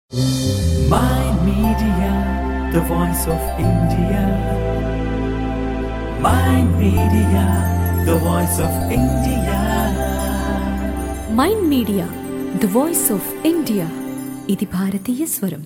My Media, the voice of India. My Media, the voice of India. Mind media the voice of India ఇది భారతీయ స్వరం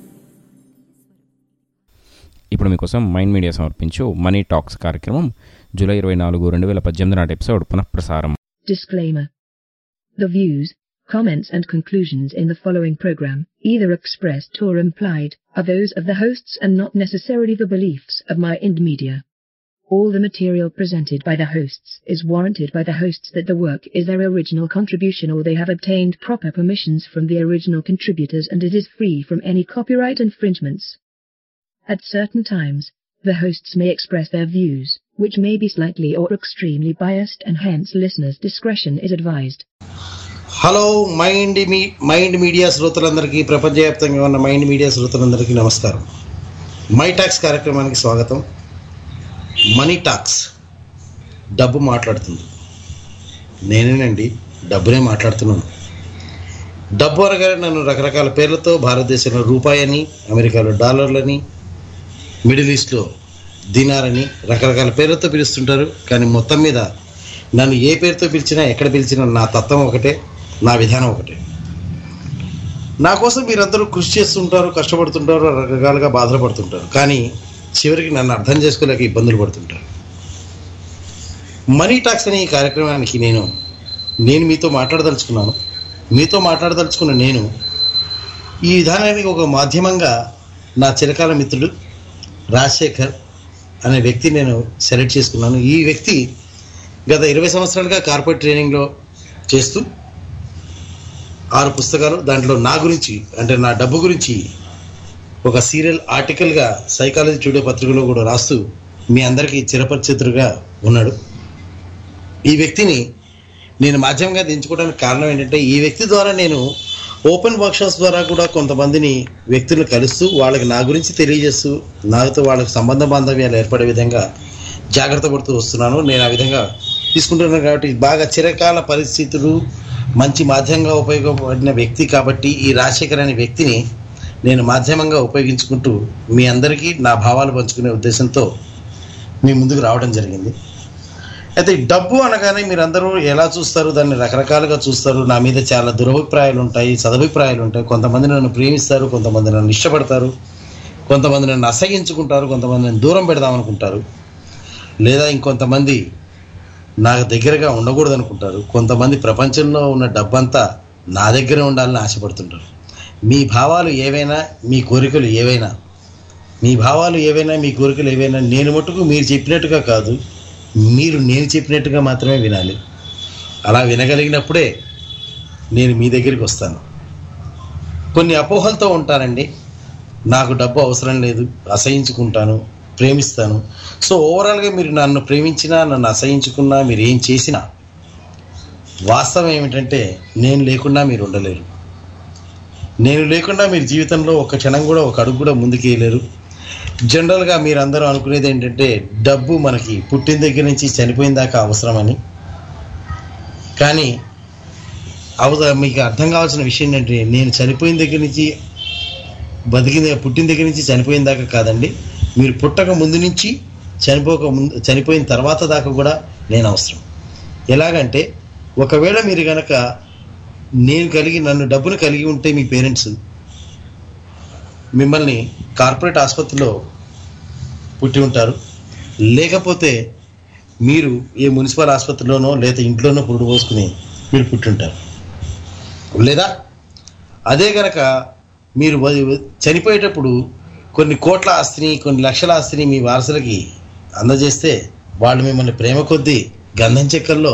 ఇప్పుడు మీకోసం mind media సమర్పించు money talks కార్యక్రమం July ఇరవై నాలుగు రెండు వేల పద్దెనిమిది నాటి ఎపిసోడ్ పునఃప్రసారం Disclaimer. The views, comments and conclusions in the following program, either expressed or implied, are those of the hosts and not necessarily the beliefs of my Ind Media. All the material presented by the hosts is warranted by the hosts that the work is their original contribution or they have obtained proper permissions from the original contributors and it is free from any copyright infringements. At certain times, the hosts may express their views, which may be slightly or extremely biased and hence listeners' discretion is advised. Hello Mind me Mind Media శ్రోతలందరికీ ప్రపంచవ్యాప్తంగా ఉన్న mind Media శ్రోతలందరికీ నమస్కారం my talks కార్యక్రమానికి స్వాగతం money talks డబ్బు మాట్లాడుతుంది నేనేనండి డబ్బునే మాట్లాడుతున్నాను డబ్బు అనగానే నన్ను రకరకాల పేర్లతో భారతదేశంలో రూపాయి అని అమెరికాలో డాలర్లని మిడిల్ ఈస్ట్లో దినారని రకరకాల పేర్లతో పిలుస్తుంటారు కానీ మొత్తం మీద నన్ను ఏ పేరుతో పిలిచినా ఎక్కడ పిలిచినా నా తత్వం ఒకటే నా విధానం ఒకటే నా కోసం మీరందరూ కృషి చేస్తుంటారు కష్టపడుతుంటారు రకరకాలుగా బాధపడుతుంటారు కానీ చివరికి నన్ను అర్థం చేసుకోలేక ఇబ్బందులు పడుతుంటారు మనీ టాక్స్ అనే ఈ కార్యక్రమానికి నేను నేను మీతో మాట్లాడదలుచుకున్నాను మీతో మాట్లాడదలుచుకున్న నేను ఈ విధానానికి ఒక మాధ్యమంగా నా చిరకాల మిత్రుడు రాజశేఖర్ అనే వ్యక్తి నేను సెలెక్ట్ చేసుకున్నాను ఈ వ్యక్తి గత ఇరవై సంవత్సరాలుగా కార్పొరేట్ ట్రైనింగ్లో చేస్తూ ఆరు పుస్తకాలు దాంట్లో నా గురించి అంటే నా డబ్బు గురించి ఒక సీరియల్ ఆర్టికల్గా సైకాలజీ టుడే పత్రికలో కూడా రాస్తూ మీ అందరికీ చిరపరిచితుడుగా ఉన్నాడు ఈ వ్యక్తిని నేను మాధ్యమంగా దించుకోవడానికి కారణం ఏంటంటే ఈ వ్యక్తి ద్వారా నేను ఓపెన్ వర్క్షాప్స్ ద్వారా కూడా కొంతమందిని వ్యక్తులను కలుస్తూ వాళ్ళకి నా గురించి తెలియజేస్తూ నాతో వాళ్ళకి సంబంధ బాంధవ్యాలు ఏర్పడే విధంగా జాగ్రత్త పడుతూ వస్తున్నాను నేను ఆ విధంగా తీసుకుంటున్నాను కాబట్టి బాగా చిరకాల పరిస్థితులు మంచి మాధ్యమంగా ఉపయోగపడిన వ్యక్తి కాబట్టి ఈ రాజశేఖర్ అనే వ్యక్తిని నేను మాధ్యమంగా ఉపయోగించుకుంటూ మీ అందరికీ నా భావాలు పంచుకునే ఉద్దేశంతో మీ ముందుకు రావడం జరిగింది అయితే ఈ డబ్బు అనగానే మీరందరూ ఎలా చూస్తారు దాన్ని రకరకాలుగా చూస్తారు నా మీద చాలా దురభిప్రాయాలు ఉంటాయి సదభిప్రాయాలు ఉంటాయి కొంతమంది నన్ను ప్రేమిస్తారు కొంతమంది నన్ను ఇష్టపడతారు కొంతమంది నన్ను అసహించుకుంటారు కొంతమంది నన్ను దూరం పెడదాం అనుకుంటారు లేదా ఇంకొంతమంది నాకు దగ్గరగా ఉండకూడదు అనుకుంటారు కొంతమంది ప్రపంచంలో ఉన్న డబ్బంతా నా దగ్గర ఉండాలని ఆశపడుతుంటారు మీ భావాలు ఏవైనా మీ కోరికలు ఏవైనా మీ భావాలు ఏవైనా మీ కోరికలు ఏవైనా నేను మటుకు మీరు చెప్పినట్టుగా కాదు మీరు నేను చెప్పినట్టుగా మాత్రమే వినాలి అలా వినగలిగినప్పుడే నేను మీ దగ్గరికి వస్తాను కొన్ని అపోహలతో ఉంటానండి నాకు డబ్బు అవసరం లేదు అసహించుకుంటాను ప్రేమిస్తాను సో ఓవరాల్గా మీరు నన్ను ప్రేమించినా నన్ను అసహించుకున్నా మీరు ఏం చేసినా వాస్తవం ఏమిటంటే నేను లేకుండా మీరు ఉండలేరు నేను లేకుండా మీరు జీవితంలో ఒక క్షణం కూడా ఒక అడుగు కూడా ముందుకేయలేరు జనరల్గా మీరందరూ అనుకునేది ఏంటంటే డబ్బు మనకి పుట్టిన దగ్గర నుంచి చనిపోయిన దాకా అవసరమని కానీ అవద మీకు అర్థం కావాల్సిన విషయం ఏంటంటే నేను చనిపోయిన దగ్గర నుంచి బతికిన పుట్టిన దగ్గర నుంచి చనిపోయిన దాకా కాదండి మీరు పుట్టక ముందు నుంచి చనిపోక ముందు చనిపోయిన తర్వాత దాకా కూడా నేను అవసరం ఎలాగంటే ఒకవేళ మీరు కనుక నేను కలిగి నన్ను డబ్బును కలిగి ఉంటే మీ పేరెంట్స్ మిమ్మల్ని కార్పొరేట్ ఆసుపత్రిలో పుట్టి ఉంటారు లేకపోతే మీరు ఏ మున్సిపల్ ఆసుపత్రిలోనో లేదా ఇంట్లోనో పురుడు పోసుకుని మీరు పుట్టి ఉంటారు లేదా అదే గనక మీరు వ- చనిపోయేటప్పుడు కొన్ని కోట్ల ఆస్తిని కొన్ని లక్షల ఆస్తిని మీ వారసులకి అందజేస్తే వాళ్ళు మిమ్మల్ని ప్రేమ కొద్దీ గంధం చెక్కల్లో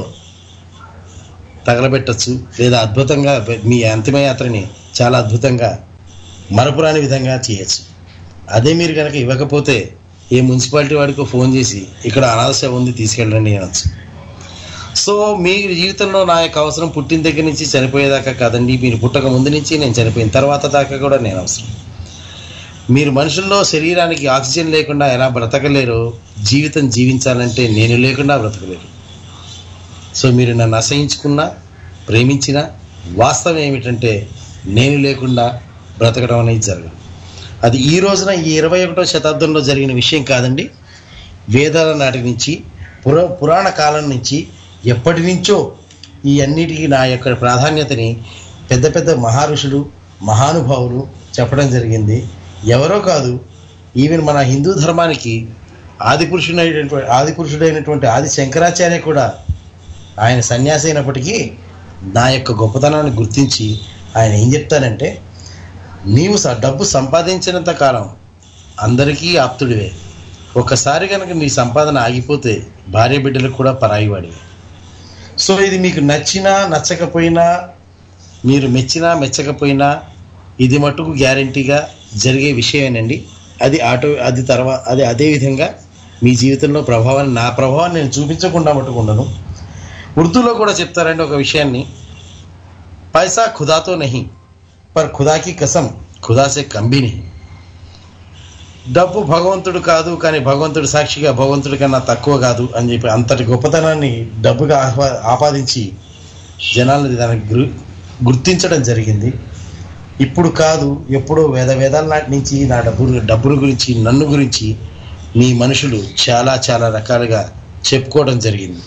తగలబెట్టచ్చు లేదా అద్భుతంగా మీ అంతిమయాత్రని చాలా అద్భుతంగా మరపురాని విధంగా చేయొచ్చు అదే మీరు కనుక ఇవ్వకపోతే ఏ మున్సిపాలిటీ వాడికో ఫోన్ చేసి ఇక్కడ అనాథ సేవ ఉంది తీసుకెళ్ళండి అనొచ్చు సో మీ జీవితంలో నా యొక్క అవసరం పుట్టిన దగ్గర నుంచి చనిపోయేదాకా కాదండి మీరు పుట్టక ముందు నుంచి నేను చనిపోయిన తర్వాత దాకా కూడా నేను అవసరం మీరు మనుషుల్లో శరీరానికి ఆక్సిజన్ లేకుండా ఎలా బ్రతకలేరో జీవితం జీవించాలంటే నేను లేకుండా బ్రతకలేరు సో మీరు నన్ను అసహించుకున్నా ప్రేమించినా వాస్తవం ఏమిటంటే నేను లేకుండా బ్రతకడం అనేది జరగదు అది ఈ రోజున ఈ ఇరవై ఒకటో శతాబ్దంలో జరిగిన విషయం కాదండి వేదాల నాటి నుంచి పుర పురాణ కాలం నుంచి ఎప్పటి నుంచో ఈ అన్నిటికీ నా యొక్క ప్రాధాన్యతని పెద్ద పెద్ద మహర్షులు మహానుభావులు చెప్పడం జరిగింది ఎవరో కాదు ఈవెన్ మన హిందూ ధర్మానికి ఆది పురుషుడైనటువంటి ఆది పురుషుడైనటువంటి ఆది శంకరాచార్య కూడా ఆయన సన్యాసి అయినప్పటికీ నా యొక్క గొప్పతనాన్ని గుర్తించి ఆయన ఏం చెప్తానంటే నీవు స- డబ్బు సంపాదించినంత కాలం అందరికీ ఆప్తుడివే ఒకసారి కనుక నీ సంపాదన ఆగిపోతే భార్య బిడ్డలకు కూడా పరాయివాడివి సో ఇది మీకు నచ్చినా నచ్చకపోయినా మీరు మెచ్చినా మెచ్చకపోయినా ఇది మట్టుకు గ్యారంటీగా జరిగే విషయమేనండి అది ఆటో అది తర్వాత అది అదే విధంగా మీ జీవితంలో ప్రభావాన్ని నా ప్రభావాన్ని నేను చూపించకుండా మట్టుకుండను ఉర్దూలో కూడా చెప్తారండి ఒక విషయాన్ని పైసా ఖుదాతో నహి పర్ ఖుదాకి కసం ఖుదాసే కంబి నహి డబ్బు భగవంతుడు కాదు కానీ భగవంతుడు సాక్షిగా భగవంతుడి కన్నా తక్కువ కాదు అని చెప్పి అంతటి గొప్పతనాన్ని డబ్బుగా ఆహ్వా ఆపాదించి జనాలు దానికి గుర్- గుర్తించడం జరిగింది ఇప్పుడు కాదు ఎప్పుడో వేద వేదాల నాటి నుంచి నా డబ్బు డబ్బుల గురించి నన్ను గురించి మీ మనుషులు చాలా చాలా రకాలుగా చెప్పుకోవడం జరిగింది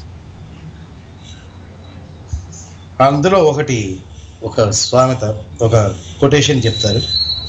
అందులో ఒకటి ఒక స్వామిత ఒక కొటేషన్ చెప్తారు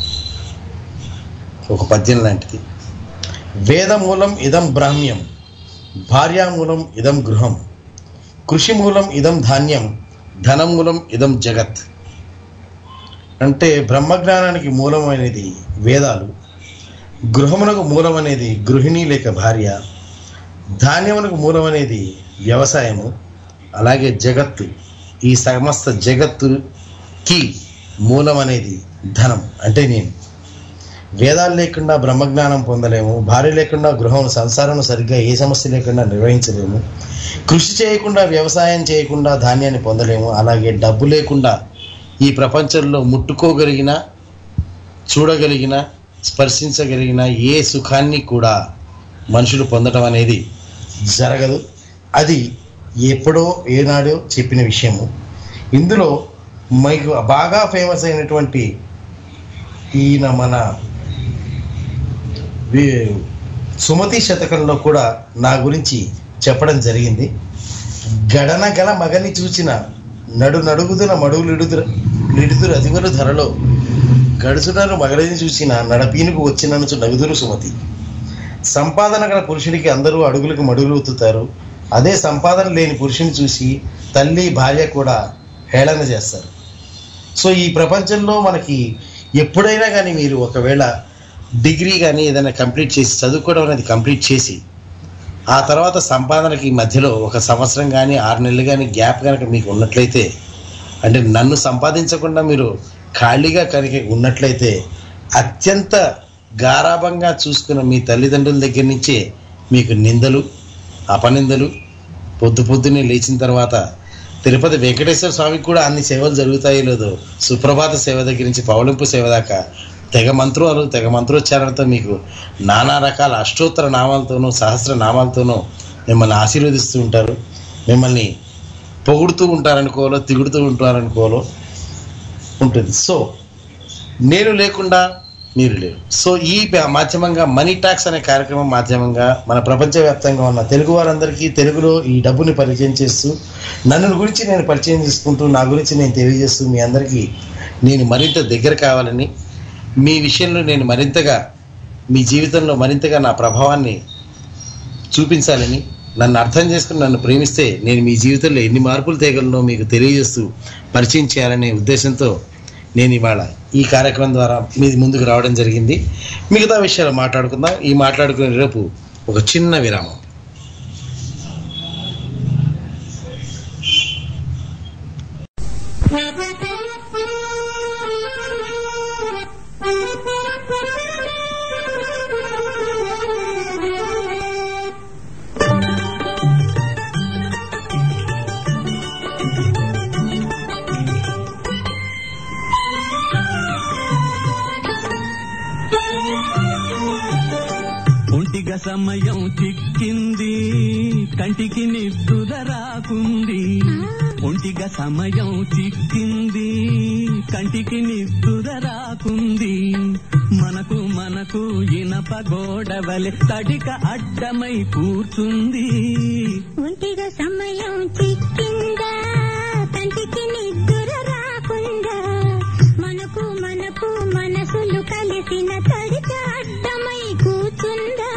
ఒక పద్యం లాంటిది వేదమూలం ఇదం బ్రాహ్మ్యం భార్యామూలం ఇదం గృహం కృషి మూలం ఇదం ధాన్యం ధనం మూలం ఇదం జగత్ అంటే బ్రహ్మజ్ఞానానికి మూలమైనది వేదాలు గృహమునకు మూలమనేది గృహిణి లేక భార్య ధాన్యమునకు మూలమనేది వ్యవసాయము అలాగే జగత్తు ఈ సమస్త జగత్తుకి మూలమనేది ధనం అంటే నేను వేదాలు లేకుండా బ్రహ్మజ్ఞానం పొందలేము భార్య లేకుండా గృహం సంసారం సరిగ్గా ఏ సమస్య లేకుండా నిర్వహించలేము కృషి చేయకుండా వ్యవసాయం చేయకుండా ధాన్యాన్ని పొందలేము అలాగే డబ్బు లేకుండా ఈ ప్రపంచంలో ముట్టుకోగలిగిన చూడగలిగిన స్పర్శించగలిగిన ఏ సుఖాన్ని కూడా మనుషులు పొందడం అనేది జరగదు అది ఎప్పుడో ఏనాడో చెప్పిన విషయము ఇందులో మీకు బాగా ఫేమస్ అయినటువంటి ఈయన మన వి- సుమతి శతకంలో కూడా నా గురించి చెప్పడం జరిగింది గడన గల మగని చూచిన నడు నడుగుదున మడుగులిడుదుర లిడుదురు అదివరు ధరలో గడుచునను మగడిని చూసిన నడపీనుకు వచ్చిననుచు నగుదురు సుమతి సంపాదన గల పురుషుడికి అందరూ అడుగులకు మడుగులు ఉత్తుతారు అదే సంపాదన లేని పురుషుని చూసి తల్లి భార్య కూడా హేళన చేస్తారు సో ఈ ప్రపంచంలో మనకి ఎప్పుడైనా కానీ మీరు ఒకవేళ డిగ్రీ కానీ ఏదైనా కంప్లీట్ చేసి చదువుకోవడం అనేది కంప్లీట్ చేసి ఆ తర్వాత సంపాదనకి మధ్యలో ఒక సంవత్సరం కానీ ఆరు నెలలు కానీ గ్యాప్ కనుక మీకు ఉన్నట్లయితే అంటే నన్ను సంపాదించకుండా మీరు ఖాళీగా కనుక ఉన్నట్లయితే అత్యంత గారాభంగా చూసుకున్న మీ తల్లిదండ్రుల దగ్గర నుంచే మీకు నిందలు అపనిందలు పొద్దు పొద్దున్నే లేచిన తర్వాత తిరుపతి వెంకటేశ్వర స్వామికి కూడా అన్ని సేవలు జరుగుతాయో లేదో సుప్రభాత సేవ దగ్గర నుంచి పౌలింపు సేవ దాకా తెగ మంత్రాలు తెగ మంత్రోచ్చారణతో మీకు నానా రకాల అష్టోత్తర నామాలతోనూ సహస్ర నామాలతోనూ మిమ్మల్ని ఆశీర్వదిస్తూ ఉంటారు మిమ్మల్ని పొగుడుతూ ఉంటారనుకోలో తిగుడుతూ ఉంటారనుకోలో ఉంటుంది సో నేను లేకుండా మీరు లేరు సో ఈ ప- మాధ్యమంగా మనీ ట్యాక్స్ అనే కార్యక్రమం మాధ్యమంగా మన ప్రపంచవ్యాప్తంగా ఉన్న తెలుగు వారందరికీ తెలుగులో ఈ డబ్బుని పరిచయం చేస్తూ నన్ను గురించి నేను పరిచయం చేసుకుంటూ నా గురించి నేను తెలియజేస్తూ మీ అందరికీ నేను మరింత దగ్గర కావాలని మీ విషయంలో నేను మరింతగా మీ జీవితంలో మరింతగా నా ప్రభావాన్ని చూపించాలని నన్ను అర్థం చేసుకుని నన్ను ప్రేమిస్తే నేను మీ జీవితంలో ఎన్ని మార్పులు తేగలనో మీకు తెలియజేస్తూ పరిచయం చేయాలనే ఉద్దేశంతో నేను ఇవాళ ఈ కార్యక్రమం ద్వారా మీ ముందుకు రావడం జరిగింది మిగతా విషయాలు మాట్లాడుకుందాం ఈ మాట్లాడుకునే రేపు ఒక చిన్న విరామం ఒంటి ఒంటిగ సమయం చిక్కింది కంటికి నిద్దుర రాకుంది ఒంటిగ సమయం చిక్కింది కంటికి నిద్దుర రాకుంది మనకు మనకు ఇనప గోడవలె తడిక అడ్డమై కూర్చుంది ఒంటిగా సమయం చిక్కిందా కంటికి నిద్దుర రాకుండా మనకు మనకు మనసులు కలిసిన తడిక అడ్డమై కూర్చుందా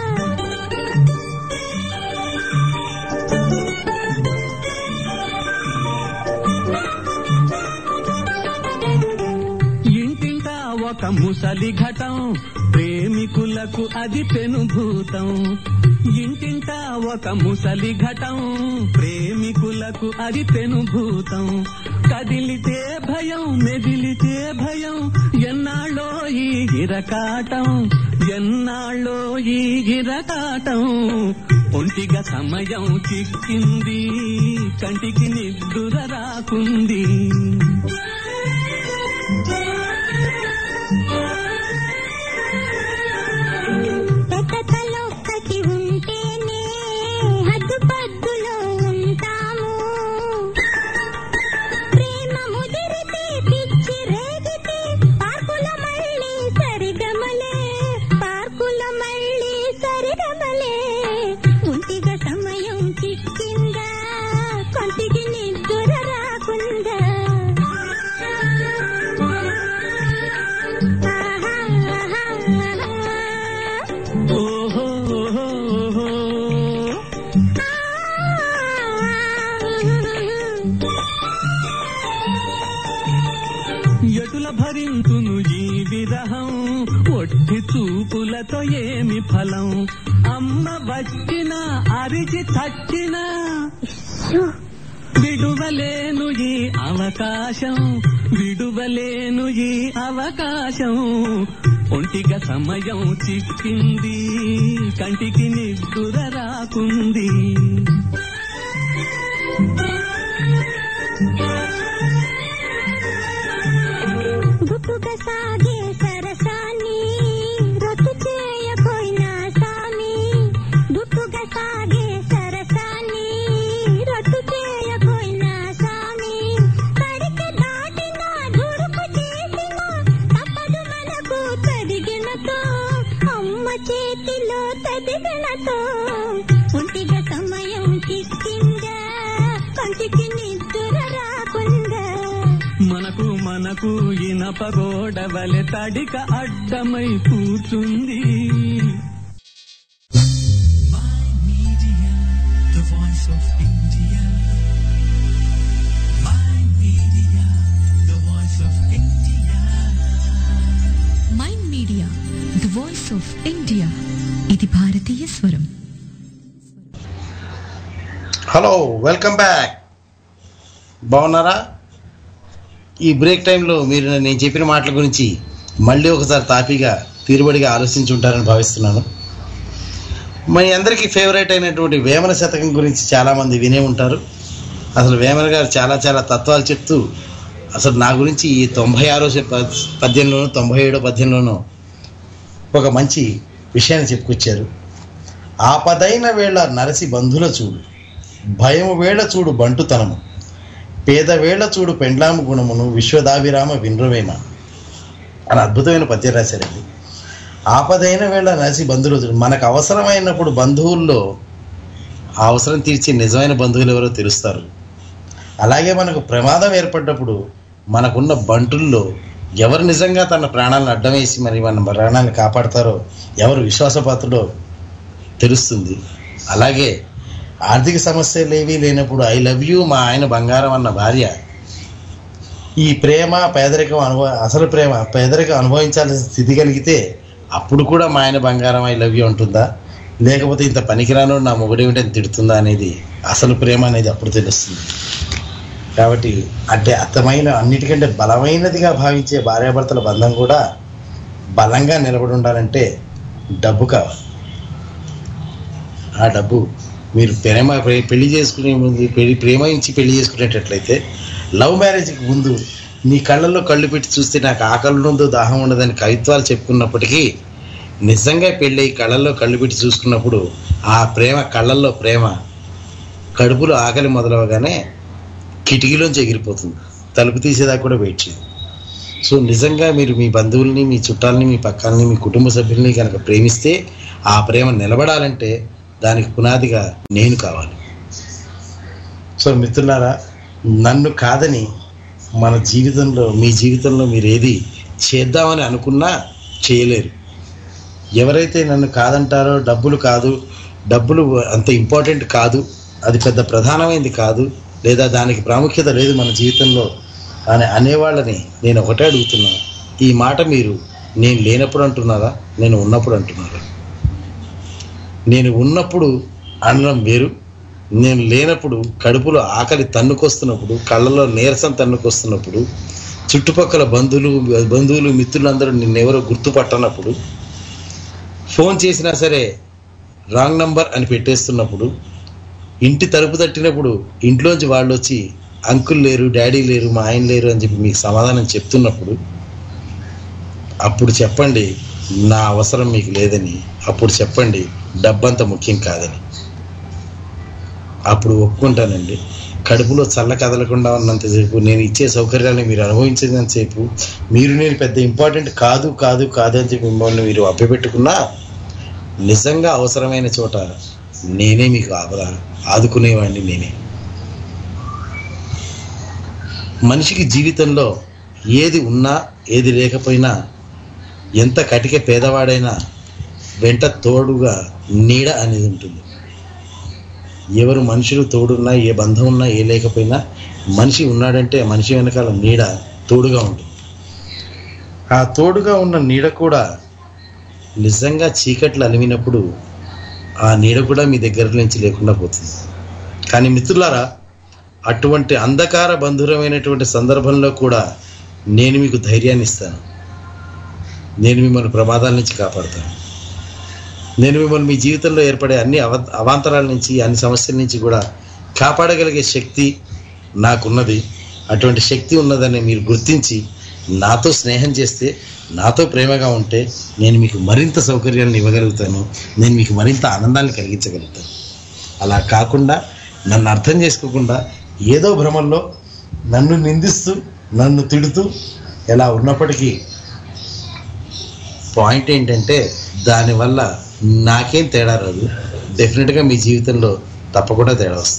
ఇంటింటా ఒక ముసలి ఘటం ప్రేమికులకు అది పెనుభూతం ఇంటింటా ఒక ముసలి ఘటం ప్రేమికులకు అది పెనుభూతం కదిలితే భయం మెదిలితే భయం ఎన్నాళ్ళో ఈ గిరకాటం ఎన్నాళ్ళో ఈ గిరకాటం ఒంటిగా సమయం చిక్కింది కంటికి నిద్దుర రాకుంది పెట్టతలొక్కటి ఉంటేనే హద్దు పద్దులో ఉంటాము ప్రేమ ముదిరితే పిచ్చి రేగితే పార్కుల మళ్ళీ సరిగమలే పార్కుల మళ్ళీ సరిగమలే ఒంటిగా సమయం చిక్కిందా కొంటికి నిద్దుర రాకుందా ఓహో ఓహో, ఓహో. ఎటుల భరింతును ఈ విరహం ఒట్టి చూపులతో ఏమి ఫలం అమ్మ వచ్చిన అరిచి చచ్చిన విడువలేను ఈ అవకాశం విడువలేను ఈ అవకాశం ఒంటిగా సమయం చిక్కింది కంటికి నిద్దుర రాకుంది గుట్టుగా సాగే సరసాన్ని రొట్టు చేయపోయినా సామి గుట్టుగా సాగే సరసాన్ని రొట్టు చేయపోయినా సామి కడికి దాటిన దుడుకు చేసిన తప్పదు మనకు తదిగినతో అమ్మ చేతిలో తదిగినతో ఒంటిగా సమయం చిక్కిందా కంటికి నిద్దుర రాకుండా మనకు మనకు ఇనప గోడవలె తడిక అడ్డమై కూర్చుంది Media, the voice of India. My media, the voice of India. Mind Media the voice of India ఇది భారతీయ స్వరం హలో వెల్కమ్ బ్యాక్ బాగున్నారా ఈ బ్రేక్ టైంలో మీరు నేను చెప్పిన మాటల గురించి మళ్ళీ ఒకసారి తాపీగా తీరుబడిగా ఆలోచించి ఉంటారని భావిస్తున్నాను మన అందరికీ ఫేవరెట్ అయినటువంటి వేమన శతకం గురించి చాలామంది వినే ఉంటారు అసలు వేమన గారు చాలా చాలా తత్వాలు చెప్తూ అసలు నా గురించి ఈ తొంభై ఆరో ప- పద్యంలోనూ తొంభై ఏడో పద్యంలోనూ ఒక మంచి విషయాన్ని చెప్పుకొచ్చారు ఆపదైన వేళ నరసి బంధుల చూడు భయము వేళ చూడు బంటుతనము పేద వేళ చూడు పెండ్లాము గుణమును విశ్వదాభిరామ వినృవేమ అని అద్భుతమైన పద్యం రాశారండి ఆపదైన వేళ నరసి బంధువులు చూడు మనకు అవసరమైనప్పుడు బంధువుల్లో ఆ అవసరం తీర్చే నిజమైన బంధువులు ఎవరో తెలుస్తారు అలాగే మనకు ప్రమాదం ఏర్పడ్డప్పుడు మనకున్న బంటుల్లో ఎవరు నిజంగా తన ప్రాణాలను అడ్డం వేసి మరి మన ప్రాణాలను కాపాడతారో ఎవరు విశ్వాసపాత్రుడో తెలుస్తుంది అలాగే ఆర్థిక సమస్యలు ఏవీ లేనప్పుడు ఐ లవ్ యూ మా ఆయన బంగారం అన్న భార్య ఈ ప్రేమ పేదరికం అనుభవ అసలు ప్రేమ పేదరికం అనుభవించాల్సిన స్థితి కలిగితే అప్పుడు కూడా మా ఆయన బంగారం ఐ లవ్ యూ అంటుందా లేకపోతే ఇంత పనికిరాను నా మొగుడేమిటని తిడుతుందా అనేది అసలు ప్రేమ అనేది అప్పుడు తెలుస్తుంది కాబట్టి అంటే అర్థమైన అన్నిటికంటే బలమైనదిగా భావించే భార్యాభర్తల బంధం కూడా బలంగా నిలబడి ఉండాలంటే డబ్బు కావాలి ఆ డబ్బు మీరు ప్రేమ ప్రే- పెళ్లి చేసుకునే ముందు పెళ్లి ప్రేమించి పెళ్లి చేసుకునేటట్లయితే లవ్ మ్యారేజ్కి ముందు నీ కళ్ళల్లో కళ్ళు పెట్టి చూస్తే నాకు ఆకలి ఉండదు దాహం ఉండదని కవిత్వాలు చెప్పుకున్నప్పటికీ నిజంగా పెళ్ళి కళ్ళల్లో కళ్ళు పెట్టి చూసుకున్నప్పుడు ఆ ప్రేమ కళ్ళల్లో ప్రేమ కడుపులో ఆకలి మొదలవగానే కిటికీలోంచి ఎగిరిపోతుంది తలుపు తీసేదాకా కూడా వెయిట్ చేయదు సో నిజంగా మీరు మీ బంధువుల్ని మీ చుట్టాలని మీ పక్కాలని మీ కుటుంబ సభ్యుల్ని కనుక ప్రేమిస్తే ఆ ప్రేమ నిలబడాలంటే దానికి పునాదిగా నేను కావాలి సో మిత్రులారా నన్ను కాదని మన జీవితంలో మీ జీవితంలో మీరు ఏది చేద్దామని అనుకున్నా చేయలేరు ఎవరైతే నన్ను కాదంటారో డబ్బులు కాదు డబ్బులు అంత ఇంపార్టెంట్ కాదు అది పెద్ద ప్రధానమైనది కాదు లేదా దానికి ప్రాముఖ్యత లేదు మన జీవితంలో అని అనేవాళ్ళని నేను ఒకటే అడుగుతున్నా ఈ మాట మీరు నేను లేనప్పుడు అంటున్నారా నేను ఉన్నప్పుడు అంటున్నారా నేను ఉన్నప్పుడు అనడం వేరు నేను లేనప్పుడు కడుపులో ఆకలి తన్నుకొస్తున్నప్పుడు కళ్ళలో నీరసం తన్నుకొస్తున్నప్పుడు చుట్టుపక్కల బంధువులు బంధువులు మిత్రులందరూ నిన్నెవరో గుర్తుపట్టనప్పుడు ఫోన్ చేసినా సరే రాంగ్ నంబర్ అని పెట్టేస్తున్నప్పుడు ఇంటి తలుపు తట్టినప్పుడు ఇంట్లోంచి వాళ్ళు వచ్చి అంకుల్ లేరు డాడీ లేరు మా ఆయన లేరు అని చెప్పి మీకు సమాధానం చెప్తున్నప్పుడు అప్పుడు చెప్పండి నా అవసరం మీకు లేదని అప్పుడు చెప్పండి డబ్బంత ముఖ్యం కాదని అప్పుడు ఒప్పుకుంటానండి కడుపులో చల్ల కదలకుండా ఉన్నంతసేపు నేను ఇచ్చే సౌకర్యాన్ని మీరు అనుభవించినంతసేపు మీరు నేను పెద్ద ఇంపార్టెంట్ కాదు కాదు కాదు అని చెప్పి మిమ్మల్ని మీరు అప్పపెట్టుకున్నా నిజంగా అవసరమైన చోట నేనే మీకు ఆదరా ఆదుకునేవాడిని నేనే మనిషికి జీవితంలో ఏది ఉన్నా ఏది లేకపోయినా ఎంత కటిక పేదవాడైనా వెంట తోడుగా నీడ అనేది ఉంటుంది ఎవరు మనుషులు తోడున్నా ఏ బంధం ఉన్నా ఏ లేకపోయినా మనిషి ఉన్నాడంటే మనిషి వెనకాల నీడ తోడుగా ఉంటుంది ఆ తోడుగా ఉన్న నీడ కూడా నిజంగా చీకట్లు అలిమినప్పుడు ఆ నీడ కూడా మీ దగ్గర నుంచి లేకుండా పోతుంది కానీ మిత్రులారా అటువంటి అంధకార బంధురమైనటువంటి సందర్భంలో కూడా నేను మీకు ధైర్యాన్ని ఇస్తాను నేను మిమ్మల్ని ప్రమాదాల నుంచి కాపాడుతాను నేను మిమ్మల్ని మీ జీవితంలో ఏర్పడే అన్ని అవ అవాంతరాల నుంచి అన్ని సమస్యల నుంచి కూడా కాపాడగలిగే శక్తి నాకున్నది అటువంటి శక్తి ఉన్నదని మీరు గుర్తించి నాతో స్నేహం చేస్తే నాతో ప్రేమగా ఉంటే నేను మీకు మరింత సౌకర్యాలను ఇవ్వగలుగుతాను నేను మీకు మరింత ఆనందాన్ని కలిగించగలుగుతాను అలా కాకుండా నన్ను అర్థం చేసుకోకుండా ఏదో భ్రమంలో నన్ను నిందిస్తూ నన్ను తిడుతూ ఎలా ఉన్నప్పటికీ పాయింట్ ఏంటంటే దానివల్ల నాకేం తేడా రాదు డెఫినెట్గా మీ జీవితంలో తప్పకుండా తేడా వస్తుంది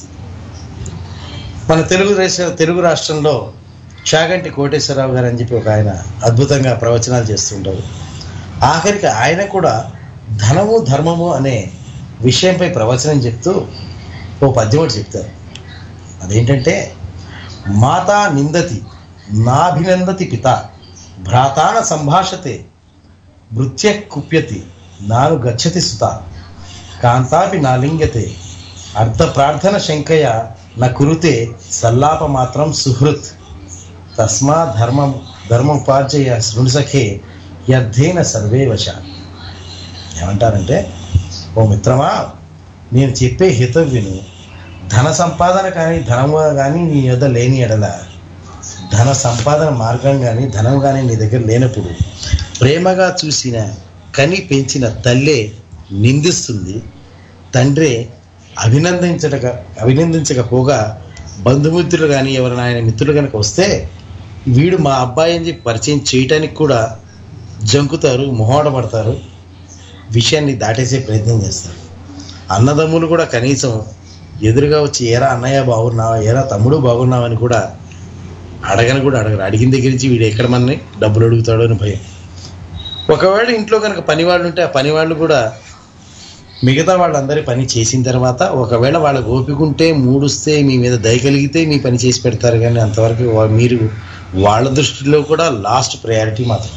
మన తెలుగు దేశ తెలుగు రాష్ట్రంలో చాగంటి కోటేశ్వరరావు గారు అని చెప్పి ఒక ఆయన అద్భుతంగా ప్రవచనాలు చేస్తుంటారు ఆఖరికి ఆయన కూడా ధనము ధర్మము అనే విషయంపై ప్రవచనం చెప్తూ ఓ పద్యం ఒకటి చెప్తారు అదేంటంటే మాతా నిందతి నాభినందతి పిత భ్రాతాన సంభాషతే భృత్య కుప్యతి నాను గచ్చతి సుత కాంతాపి నాలింగతే అర్థ ప్రార్థన శంకయ న కురుతే సల్లాప మాత్రం సుహృత్ తస్మా ధర్మం ధర్మోపార్జయ శృణుసఖే యర్థేన సర్వే వశ ఏమంటారంటే ఓ మిత్రమా నేను చెప్పే హితం విను ధన సంపాదన కానీ ధనము కానీ నీ యొద్ద లేని ఎడల ధన సంపాదన మార్గం కానీ ధనం కానీ నీ దగ్గర లేనప్పుడు ప్రేమగా చూసిన కని పెంచిన తల్లే నిందిస్తుంది తండ్రే అభినందించక అభినందించకపోగా బంధుమిత్రులు కానీ ఎవరైనా ఆయన మిత్రులు కనుక వస్తే వీడు మా అబ్బాయి అని చెప్పి పరిచయం చేయటానికి కూడా జంకుతారు మొహోడ పడతారు విషయాన్ని దాటేసే ప్రయత్నం చేస్తారు అన్నదమ్ములు కూడా కనీసం ఎదురుగా వచ్చి ఏరా అన్నయ్య బాగున్నావా ఏరా తమ్ముడు బాగున్నావని కూడా అడగని కూడా అడగరు అడిగిన దగ్గర నుంచి వీడు ఎక్కడ మనని డబ్బులు అడుగుతాడో అని భయం ఒకవేళ ఇంట్లో కనుక పని వాళ్ళు ఉంటే ఆ పని వాళ్ళు కూడా మిగతా వాళ్ళందరి పని చేసిన తర్వాత ఒకవేళ వాళ్ళకి ఓపిక ఉంటే మూడుస్తే మీ మీద దయ కలిగితే మీ పని చేసి పెడతారు కానీ అంతవరకు వా- మీరు వాళ్ళ దృష్టిలో కూడా లాస్ట్ ప్రయారిటీ మాత్రం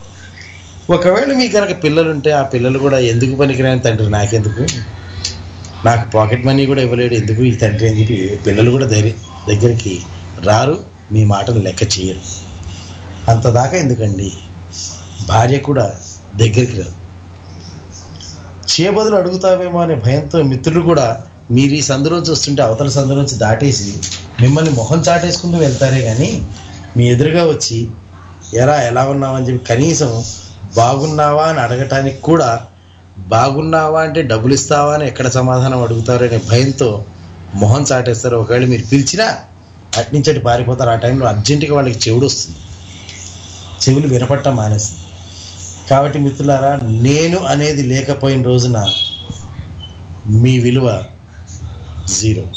ఒకవేళ మీకు కనుక పిల్లలు ఉంటే ఆ పిల్లలు కూడా ఎందుకు పనికిరాని తండ్రి నాకెందుకు నాకు పాకెట్ మనీ కూడా ఇవ్వలేడు ఎందుకు ఈ తండ్రి అని చెప్పి పిల్లలు కూడా ధైర్య దగ్గరికి రారు మీ మాటలు లెక్క చేయరు అంత దాకా ఎందుకండి భార్య కూడా దగ్గరికి రాదు చేయబదులు అడుగుతావేమో అనే భయంతో మిత్రులు కూడా మీరు ఈ సందులోంచి వస్తుంటే అవతల సందులోంచి దాటేసి మిమ్మల్ని మొహం చాటేసుకుంటూ వెళ్తారే కానీ మీ ఎదురుగా వచ్చి ఎరా ఎలా ఉన్నావని చెప్పి కనీసం బాగున్నావా అని అడగటానికి కూడా బాగున్నావా అంటే డబ్బులు ఇస్తావా అని ఎక్కడ సమాధానం అడుగుతారనే భయంతో మొహం చాటేస్తారు ఒకవేళ మీరు పిలిచినా అట్నుంచి అటు పారిపోతారు ఆ టైంలో అర్జెంటుగా వాళ్ళకి చెవుడు వస్తుంది చెవులు వినపట్టం మానేస్తుంది కాబట్టి మిత్రులారా నేను అనేది లేకపోయిన రోజున మీ విలువ జీరో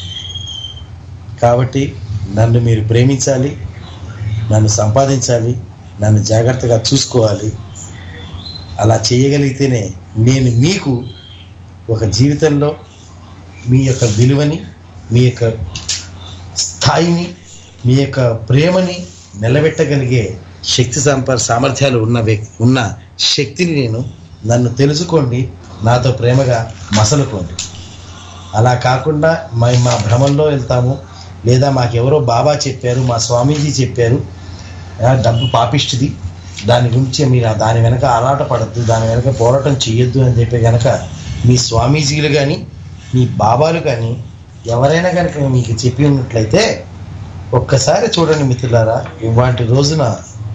కాబట్టి నన్ను మీరు ప్రేమించాలి నన్ను సంపాదించాలి నన్ను జాగ్రత్తగా చూసుకోవాలి అలా చేయగలిగితేనే నేను మీకు ఒక జీవితంలో మీ యొక్క విలువని మీ యొక్క స్థాయిని మీ యొక్క ప్రేమని నిలబెట్టగలిగే శక్తి సంప సామర్థ్యాలు ఉన్న వ్యక్తి ఉన్న శక్తిని నేను నన్ను తెలుసుకోండి నాతో ప్రేమగా మసలుకోండి అలా కాకుండా మా మా భ్రమంలో వెళ్తాము లేదా మాకెవరో బాబా చెప్పారు మా స్వామీజీ చెప్పారు ఆ, డబ్బు పాపిష్టిది దాని గురించి మీరు ఆ- దాని వెనక ఆరాట పడద్దు దాని వెనక పోరాటం చేయొద్దు అని చెప్పి కనుక మీ స్వామీజీలు కానీ మీ బాబాలు కానీ ఎవరైనా కనుక మీకు చెప్పి ఉన్నట్లయితే ఒక్కసారి చూడండి మిత్రులారా ఇవాటి రోజున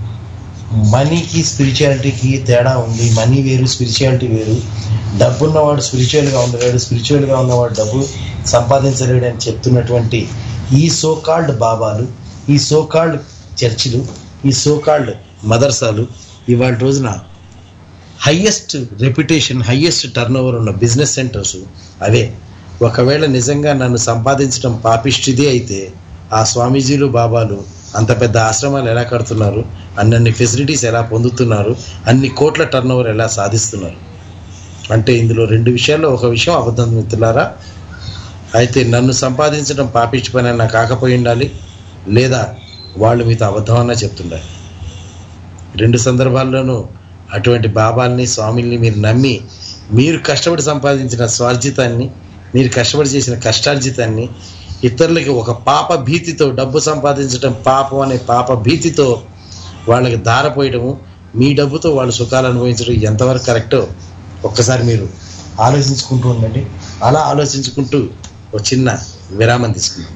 మనీకి స్పిరిచువాలిటీకి తేడా ఉంది మనీ వేరు స్పిరిచువాలిటీ వేరు డబ్బు ఉన్నవాడు స్పిరిచువల్గా ఉండలేడు స్పిరిచువల్గా ఉన్నవాడు డబ్బు సంపాదించలేడు అని చెప్తున్నటువంటి ఈ సో కాల్డ్ బాబాలు ఈ సో కాల్డ్ చర్చిలు ఈ సో కాల్డ్ మదర్సాలు ఇవాళ రోజున highest reputation highest turnover ఉన్న బిజినెస్ సెంటర్స్ అవే ఒకవేళ నిజంగా నన్ను సంపాదించడం పాపిష్టిదే అయితే ఆ స్వామీజీలు బాబాలు అంత పెద్ద ఆశ్రమాలు ఎలా కడుతున్నారు అన్నన్ని ఫెసిలిటీస్ ఎలా పొందుతున్నారు అన్ని కోట్ల టర్న్ ఓవర్ ఎలా సాధిస్తున్నారు అంటే ఇందులో రెండు విషయాల్లో ఒక విషయం అబద్ధం మిత్రులారా అయితే నన్ను సంపాదించడం పాపిష్టి పని అన్నా కాకపోయి ఉండాలి లేదా వాళ్ళు మీతో అబద్ధం అన్నా చెప్తుండాలి రెండు సందర్భాల్లోనూ అటువంటి బాబాల్ని స్వామిల్ని మీరు నమ్మి మీరు కష్టపడి సంపాదించిన స్వార్జితాన్ని మీరు కష్టపడి చేసిన కష్టార్జితాన్ని ఇతరులకి ఒక పాప భీతితో డబ్బు సంపాదించడం పాపం అనే పాప భీతితో వాళ్ళకి దారపోయడము మీ డబ్బుతో వాళ్ళు సుఖాలు అనుభవించడం ఎంతవరకు కరెక్టో ఒక్కసారి మీరు ఆలోచించుకుంటూ ఉండండి అలా ఆలోచించుకుంటూ ఒక చిన్న విరామం తీసుకుందాం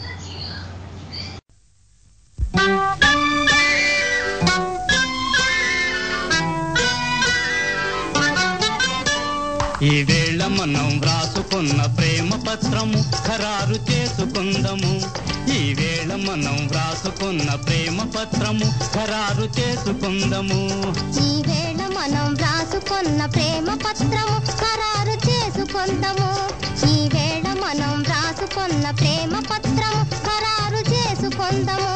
ఈ వేళ మనం వ్రాసుకున్న ప్రేమ పత్రము ఖరారు చేసుకుందము ఈ వేళ మనం వ్రాసుకున్న ప్రేమ పత్రము ఖరారు చేసుకుందము ఈ వేళ మనం వ్రాసుకున్న ప్రేమ పత్రము ఖరారు చేసుకుందాము ఈ వేళ మనం వ్రాసుకున్న ప్రేమ పత్రము ఖరారు చేసుకుందాము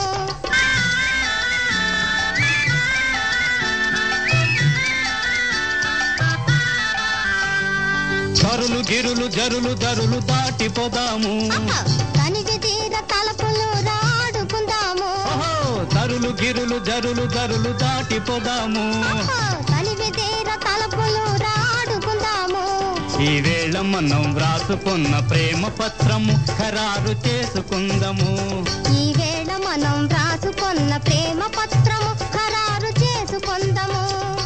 కరులు గిరులు జరులు దరులు దాటిపోదాము తనివి తీర తలపులు రాడుకుందాము ఓహో తరులు గిరులు జరులు దరులు దాటిపోదాము తనివి తీర తలపులు రాడుకుందాము ఈ వేళ మనం వ్రాసుకున్న ప్రేమ పత్రము ఖరారు చేసుకుందము ఈ వేళ మనం వ్రాసుకున్న ప్రేమ పత్రము ఖరారు చేసుకుందాము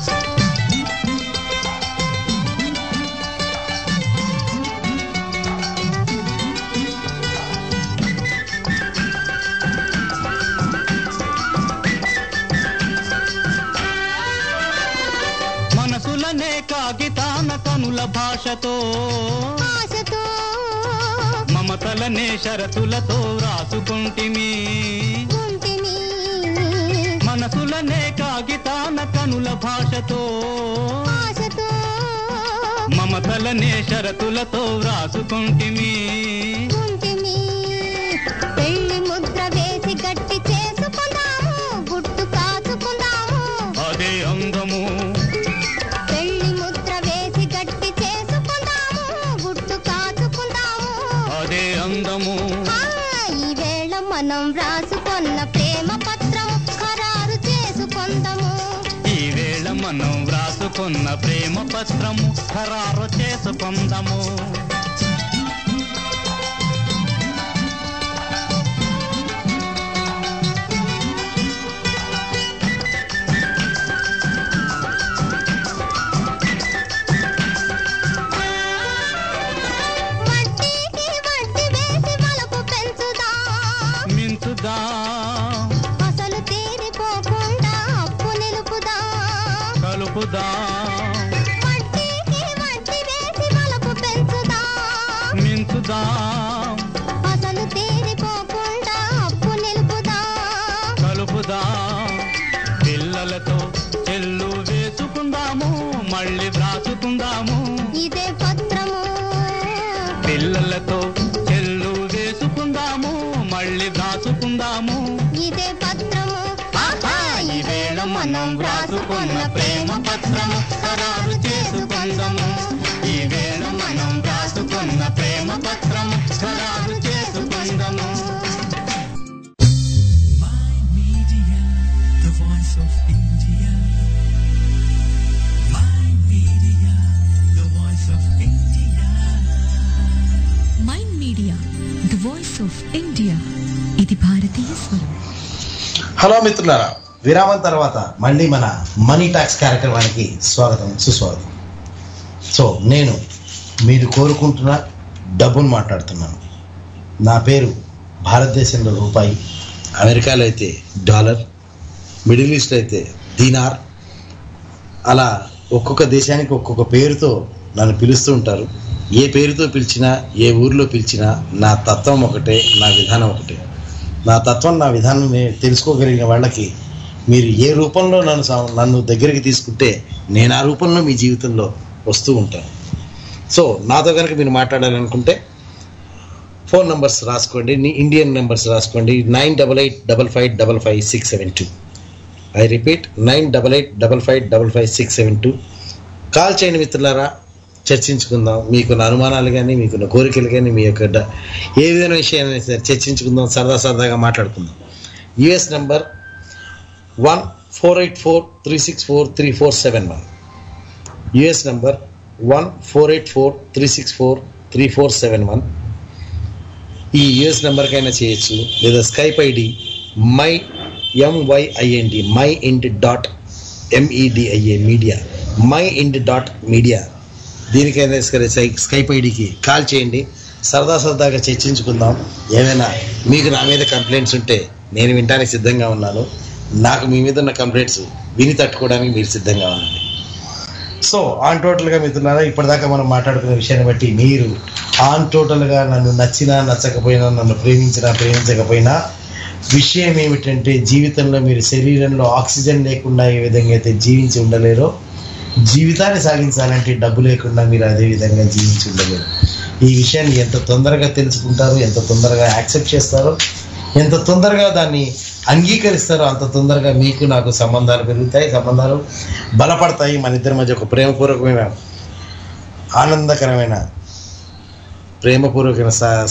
మనసులనే కాగితాన కనుల భాషతో ఆశతో మమతలనే షరతులతో రాసుకుంటిమి ఉంటిని మనసులనే కాగితాన కనుల భాషతో ఆశతో మమతలనే షరతులతో రాసుకుంటిమి ఉంటిని పెళ్లి ముద్ర వేసి గట్టి చేసుకుందాము గుట్టు కాచుకుందాము అదే అందము పెళ్లి ముద్ర వేసి గట్టి చేసుకుందాము గుట్టు కాచుకుందాము అదే అందము ఆ, ఈ వేళ మనం వ్రాసుకున్న ప్రేమ పత్రం ఖరారు చేసుకుందాము ఈ వేళ మనం వ్రాసుకున్న ప్రేమ పత్రము ఖరారు చేసుకుందాము వడ్డీకి వడ్డీ వేసి వలపు పెంచుదా మించుదా అసలు తీరిపోకుండా అప్పు నిలుపుదా కలుపుదా మించుదాం వడ్డీకి వడ్డీ వేసి వలపు పెంచుదా మించుదాం అసలు తీరిపోకుండా అప్పు నిలుపుదా కలుపుదాం పిల్లలతో చెల్లు వేసుకుందాము మళ్ళీ వ్రాసుకుందాము ఇదే పత్రము పిల్లలతో చెల్లు వేసుకుందాము మళ్ళీ వ్రాసుకుందాము ఇదే పత్రము ఆహా, ఈ వేళ మనం వ్రాసుకున్న ప్రేమ పత్రము ఖరారు చేసుకుందాము ఈ వేళ మనం వ్రాసుకున్న ప్రేమ పత్రము ఖరారు చేసుకుందాము The voice of India. My media, the voice of India. Mind media the voice of India ఇది భారతీయ స్వరం హలో మిత్రులారా విరామం తర్వాత మళ్ళీ మన మనీ టాక్స్ కార్యక్రమానికి స్వాగతం సుస్వాగతం సో నేను మీరు కోరుకుంటున్న డబ్బును మాట్లాడుతున్నాను నా పేరు భారతదేశంలో రూపాయి అమెరికాలో అయితే డాలర్ మిడిల్ ఈస్ట్ అయితే దీనార్ అలా ఒక్కొక్క దేశానికి ఒక్కొక్క పేరుతో నన్ను పిలుస్తూ ఉంటారు ఏ పేరుతో పిలిచినా ఏ ఊర్లో పిలిచినా నా తత్వం ఒకటే నా విధానం ఒకటే నా తత్వం నా విధానం నే- తెలుసుకోగలిగిన వాళ్ళకి మీరు ఏ రూపంలో నన్ను సా- నన్ను దగ్గరికి తీసుకుంటే నేను ఆ రూపంలో మీ జీవితంలో వస్తూ ఉంటాను సో నాతో కనుక మీరు మాట్లాడాలనుకుంటే ఫోన్ నెంబర్స్ రాసుకోండి నీ ఇండియన్ నెంబర్స్ రాసుకోండి nine double eight double five double five six seven two I repeat nine double eight double five double five six seven two call చేయండి మిత్రులారా చర్చించుకుందాం మీకున్న అనుమానాలు కానీ మీకున్న కోరికలు కానీ మీ యొక్క డ- ఏ విధమైన విషయాన్ని సరే చర్చించుకుందాం సరదా సరదాగా మాట్లాడుకుందాం US number one four eight four three six four three four seven one US number one four eight four three six four three four seven one ఈ యుఎస్ నెంబర్కైనా చేయొచ్చు లేదా Skype ID my MYIND my int dot MEDIA media my int dot media దీనికైనా సరే సై- Skype ఐడికి call చేయండి సరదా సరదాగా చర్చించుకుందాం ఏమైనా మీకు నా మీద కంప్లైంట్స్ ఉంటే నేను వినడానికి సిద్ధంగా ఉన్నాను నాకు మీ మీద ఉన్న కంప్లైంట్స్ విని తట్టుకోవడానికి మీరు సిద్ధంగా ఉండండి సో ఆన్ టోటల్గా మిత్రులారా ఇప్పటిదాకా మనం మాట్లాడుకున్న విషయాన్ని బట్టి మీరు ఆన్ టోటల్గా నన్ను నచ్చినా నచ్చకపోయినా నన్ను ప్రేమించినా ప్రేమించకపోయినా విషయం ఏమిటంటే జీవితంలో మీరు శరీరంలో ఆక్సిజన్ లేకుండా ఏ విధంగా అయితే జీవించి ఉండలేరో జీవితాన్ని సాగించాలంటే డబ్బు లేకుండా మీరు అదే విధంగా జీవించి ఉండలేరు ఈ విషయాన్ని ఎంత తొందరగా తెలుసుకుంటారో ఎంత తొందరగా యాక్సెప్ట్ చేస్తారో ఎంత తొందరగా దాన్ని అంగీకరిస్తారో అంత తొందరగా మీకు నాకు సంబంధాలు పెరుగుతాయి సంబంధాలు బలపడతాయి మన ఇద్దరి మధ్య ఒక ప్రేమపూర్వకమైన ఆనందకరమైన ప్రేమపూర్వకమైన సా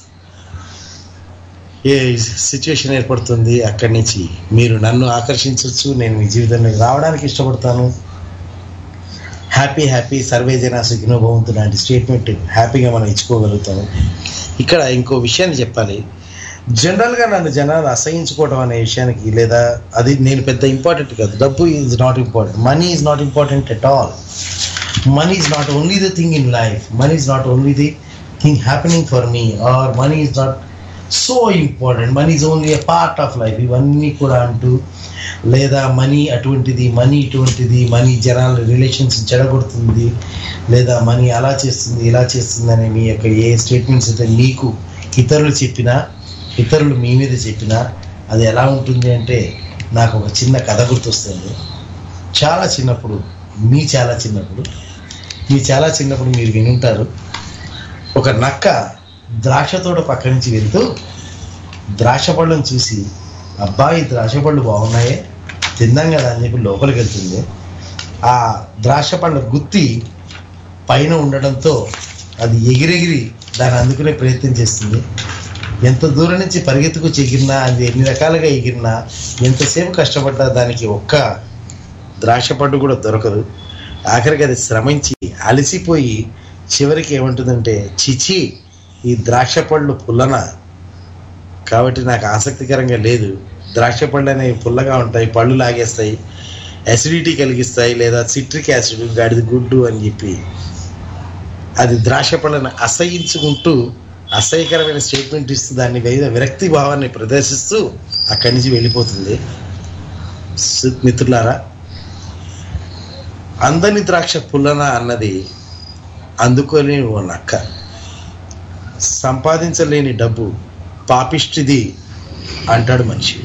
ఏ సిచ్యువేషన్ ఏర్పడుతుంది అక్కడి నుంచి మీరు నన్ను ఆకర్షించవచ్చు నేను మీ జీవితంలోకి రావడానికి ఇష్టపడతాను హ్యాపీ హ్యాపీ సర్వే జన సుఖినో భవంతు లాంటి స్టేట్మెంట్ హ్యాపీగా మనం ఇచ్చుకోగలుగుతాము ఇక్కడ ఇంకో విషయాన్ని చెప్పాలి జనరల్గా నన్ను జనాలు అసహించుకోవడం అనే విషయానికి లేదా అది నేను పెద్ద ఇంపార్టెంట్ కాదు డబ్బు is not important money is not important at all money is not only the thing in life money is not only the thing happening for me or money is not so important money is only a part of life ఇవన్నీ కూడా అంటూ లేదా money అటువంటిది money ఇటువంటిది money జనాల relations చెడగొడుతుంది లేదా money అలా చేస్తుంది ఇలా చేస్తుంది అని మీ యొక్క ఏ స్టేట్మెంట్స్ అయితే మీకు ఇతరులు చెప్పినా ఇతరులు మీ మీద చెప్పినా అది ఎలా ఉంటుంది అంటే నాకు ఒక చిన్న కథ గుర్తొస్తుంది చాలా చిన్నప్పుడు మీ చాలా చిన్నప్పుడు మీ చాలా చిన్నప్పుడు మీరు వినుంటారు ఒక నక్క ద్రాక్ష తోట పక్క నుంచి వెళ్తూ ద్రాక్ష పళ్ళను చూసి అబ్బాయి ద్రాక్ష పళ్ళు బాగున్నాయే తిందాం కదా అని చెప్పి లోపలికి వెళ్తుంది ఆ ద్రాక్ష పళ్ళ గుత్తి పైన ఉండడంతో అది ఎగిరెగిరి దాన్ని అందుకునే ప్రయత్నం చేస్తుంది ఎంత దూరం నుంచి పరిగెత్తుకు ఎగిరినా అది ఎన్ని రకాలుగా ఎగిరినా ఎంతసేపు కష్టపడ్డా దానికి ఒక్క ద్రాక్ష పండు కూడా దొరకదు ఆఖరికి అది శ్రమించి అలసిపోయి చివరికి ఏమంటుందంటే చిచి ఈ ద్రాక్ష పళ్ళు పుల్లన కాబట్టి నాకు ఆసక్తికరంగా లేదు ద్రాక్ష పళ్ళు అనేవి పుల్లగా ఉంటాయి పళ్ళు లాగేస్తాయి అసిడిటీ కలిగిస్తాయి లేదా సిట్రిక్ యాసిడ్ గాడిద గుడ్డు అని చెప్పి అది ద్రాక్ష పళ్ళను అసహించుకుంటూ అసహ్యకరమైన స్టేట్మెంట్ ఇస్తూ దాని మీద విరక్తి భావాన్ని ప్రదర్శిస్తూ అక్కడి నుంచి వెళ్ళిపోతుంది సు- మిత్రులారా అందని ద్రాక్ష పుల్లన అన్నది అందుకోలేని ఓ నక్క సంపాదించలేని డబ్బు పాపిష్టిది అంటాడు మనిషి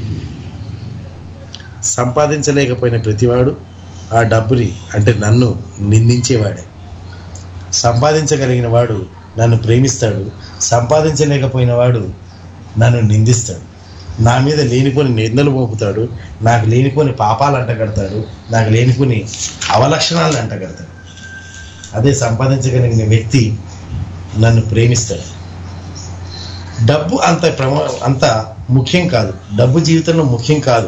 సంపాదించలేకపోయిన ప్రతివాడు ఆ డబ్బుని అంటే నన్ను నిందించేవాడే సంపాదించగలిగిన వాడు నన్ను ప్రేమిస్తాడు సంపాదించలేకపోయిన వాడు నన్ను నిందిస్తాడు నా మీద లేనిపోని నిందలు మోపుతాడు నాకు లేనిపోని పాపాలు అంటగడతాడు నాకు లేనిపోని అవలక్షణాలను అంటగడతాడు అదే సంపాదించగలిగిన వ్యక్తి నన్ను ప్రేమిస్తాడు డబ్బు అంత ప్రమా అంత ముఖ్యం కాదు డబ్బు జీవితంలో ముఖ్యం కాదు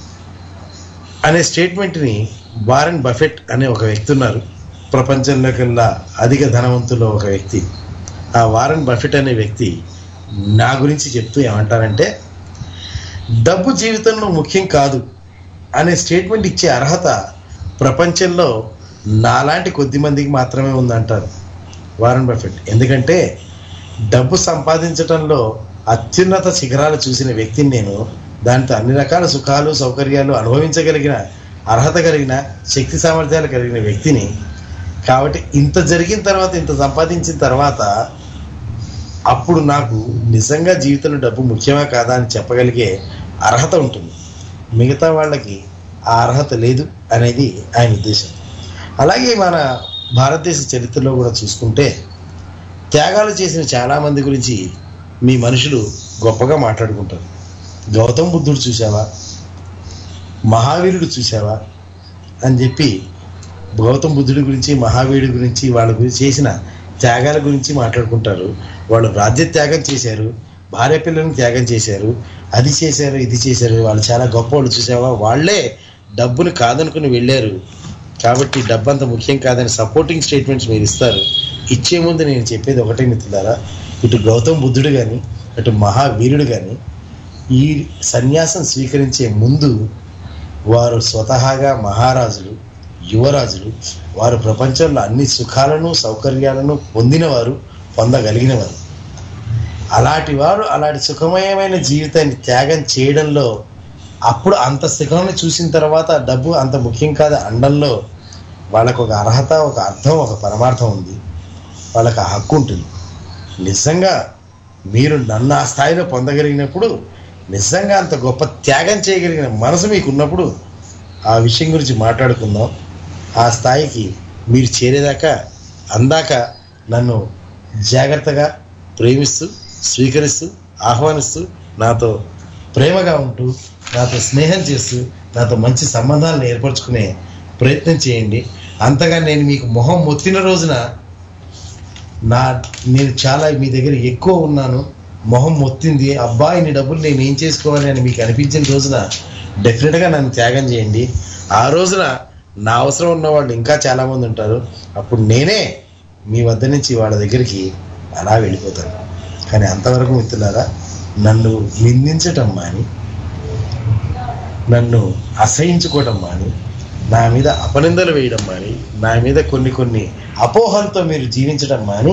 అనే స్టేట్మెంట్ని వారెన్ బఫెట్ అనే ఒక వ్యక్తి ఉన్నారు ప్రపంచంలో కల్లా అధిక ధనవంతుల్లో ఒక వ్యక్తి ఆ వారెన్ బఫెట్ అనే వ్యక్తి నా గురించి చెప్తూ ఏమంటారంటే డబ్బు జీవితంలో ముఖ్యం కాదు అనే స్టేట్మెంట్ ఇచ్చే అర్హత ప్రపంచంలో నాలాంటి కొద్ది మందికి మాత్రమే ఉందంటారు వారెన్ బఫెట్ ఎందుకంటే డబ్బు సంపాదించడంలో అత్యున్నత శిఖరాలు చూసిన వ్యక్తిని నేను దాంతో అన్ని రకాల సుఖాలు సౌకర్యాలు అనుభవించగలిగిన అర్హత కలిగిన శక్తి సామర్థ్యాలు కలిగిన వ్యక్తిని కాబట్టి ఇంత జరిగిన తర్వాత ఇంత సంపాదించిన తర్వాత అప్పుడు నాకు నిజంగా జీవితంలో డబ్బు ముఖ్యమా కాదా అని చెప్పగలిగే అర్హత ఉంటుంది మిగతా వాళ్ళకి ఆ అర్హత లేదు అనేది ఆయన ఉద్దేశం అలాగే మన భారతదేశ చరిత్రలో కూడా చూసుకుంటే త్యాగాలు చేసిన చాలామంది గురించి మీ మనుషులు గొప్పగా మాట్లాడుకుంటారు గౌతమ్ బుద్ధుడు చూసావా మహావీరుడు చూసావా అని చెప్పి గౌతమ్ బుద్ధుడి గురించి మహావీరుడి గురించి వాళ్ళ గురించి చేసిన త్యాగాల గురించి మాట్లాడుకుంటారు వాళ్ళు రాజ్య త్యాగం చేశారు భార్య పిల్లల్ని త్యాగం చేశారు అది చేశారు ఇది చేశారు వాళ్ళు చాలా గొప్ప వాళ్ళు చూసావా వాళ్ళే డబ్బుని కాదనుకుని వెళ్ళారు కాబట్టి డబ్బు అంత ముఖ్యం కాదని సపోర్టింగ్ స్టేట్మెంట్స్ మీరు ఇస్తారు ఇచ్చే ముందు నేను చెప్పేది ఒకటే మిత్రులారా ఇటు గౌతమ్ బుద్ధుడు కానీ అటు మహావీరుడు కానీ ఈ సన్యాసం స్వీకరించే ముందు వారు స్వతహాగా మహారాజులు యువరాజులు వారు ప్రపంచంలో అన్ని సుఖాలను సౌకర్యాలను పొందినవారు పొందగలిగినవారు అలాంటి వారు అలాంటి సుఖమయమైన జీవితాన్ని త్యాగం చేయడంలో అప్పుడు అంత సుఖాన్ని చూసిన తర్వాత డబ్బు అంత ముఖ్యం కాదు అండంలో వాళ్ళకు ఒక అర్హత ఒక అర్థం ఒక పరమార్థం ఉంది వాళ్ళకి ఆ హక్కు ఉంటుంది నిజంగా మీరు నన్ను ఆ స్థాయిలో పొందగలిగినప్పుడు నిజంగా అంత గొప్ప త్యాగం చేయగలిగిన మనసు మీకు ఉన్నప్పుడు ఆ విషయం గురించి మాట్లాడుకుందాం ఆ స్థాయికి మీరు చేరేదాకా అందాక నన్ను జాగ్రత్తగా ప్రేమిస్తూ స్వీకరిస్తూ ఆహ్వానిస్తూ నాతో ప్రేమగా ఉంటూ నాతో స్నేహం చేస్తూ నాతో మంచి సంబంధాలను ఏర్పరచుకునే ప్రయత్నం చేయండి అంతగా నేను మీకు మొహం మొత్తిన రోజున నా నేను చాలా మీ దగ్గర ఎక్కువ ఉన్నాను మొహం మొత్తింది అబ్బా ఇన్ని డబ్బులు నేను ఏం చేసుకోవాలి అని మీకు అనిపించిన రోజున డెఫినెట్గా నన్ను త్యాగం చేయండి ఆ రోజున నా అవసరం ఉన్న వాళ్ళు ఇంకా చాలామంది ఉంటారు అప్పుడు నేనే మీ వద్ద నుంచి వాళ్ళ దగ్గరికి అలా వెళ్ళిపోతాను కానీ అంతవరకు మిత్రులారా నన్ను నిందించటం మాని నన్ను అసహించుకోవటం మాని నా మీద అపనిందలు వేయడం మాని నా మీద కొన్ని కొన్ని అపోహలతో మీరు జీవించడం మాని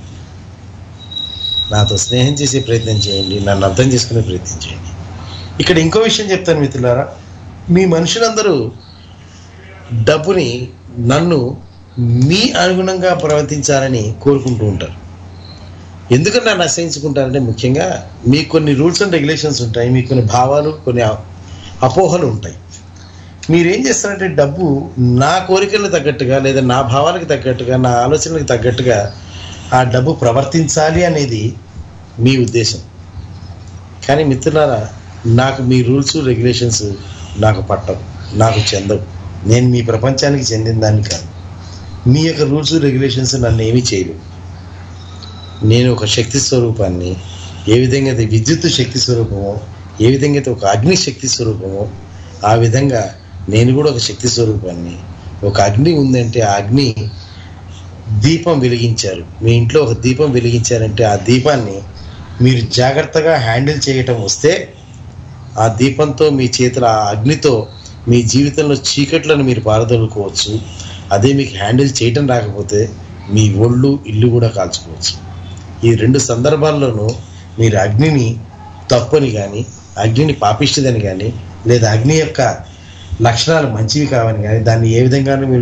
నాతో స్నేహం చేసే ప్రయత్నం చేయండి నన్ను అర్థం చేసుకునే ప్రయత్నం చేయండి ఇక్కడ ఇంకో విషయం చెప్తాను మిత్రులారా మీ మనుషులందరూ డబ్బుని నన్ను మీ అనుగుణంగా ప్రవర్తించాలని కోరుకుంటూ ఉంటారు ఎందుకు నన్ను అసహించుకుంటారంటే ముఖ్యంగా మీకు కొన్ని రూల్స్ అండ్ రెగ్యులేషన్స్ ఉంటాయి మీకు కొన్ని భావాలు కొన్ని అ- అపోహలు ఉంటాయి మీరేం చేస్తారంటే డబ్బు నా కోరికలకు తగ్గట్టుగా లేదా నా భావాలకు తగ్గట్టుగా నా ఆలోచనలకు తగ్గట్టుగా ఆ డబ్బు ప్రవర్తించాలి అనేది మీ ఉద్దేశం కానీ మిత్రులారా నాకు మీ రూల్స్ రెగ్యులేషన్స్ నాకు పట్టవు నాకు చెందవు నేను మీ ప్రపంచానికి చెందిన దాన్ని కాదు మీ యొక్క రూల్స్ రెగ్యులేషన్స్ నన్ను ఏమీ చేయలేవు నేను ఒక శక్తి స్వరూపాన్ని ఏ విధంగా అయితే విద్యుత్ శక్తి స్వరూపమో ఏ విధంగా అయితే ఒక అగ్ని శక్తి స్వరూపమో ఆ విధంగా నేను కూడా ఒక శక్తి స్వరూపాన్ని ఒక అగ్ని ఉందంటే ఆ అగ్ని దీపం వెలిగించారు మీ ఇంట్లో ఒక దీపం వెలిగించారంటే ఆ దీపాన్ని మీరు జాగ్రత్తగా హ్యాండిల్ చేయటం వస్తే ఆ దీపంతో మీ చేతుల ఆ అగ్నితో మీ జీవితంలో చీకట్లను మీరు పారదొలుకోవచ్చు అదే మీకు హ్యాండిల్ చేయటం రాకపోతే మీ ఒళ్ళు ఇల్లు కూడా కాల్చుకోవచ్చు ఈ రెండు సందర్భాల్లోనూ మీరు అగ్నిని తప్పని కానీ అగ్నిని పాపిష్టిదని కానీ లేదా అగ్ని యొక్క లక్షణాలు మంచివి కావని కానీ దాన్ని ఏ విధంగానూ మీరు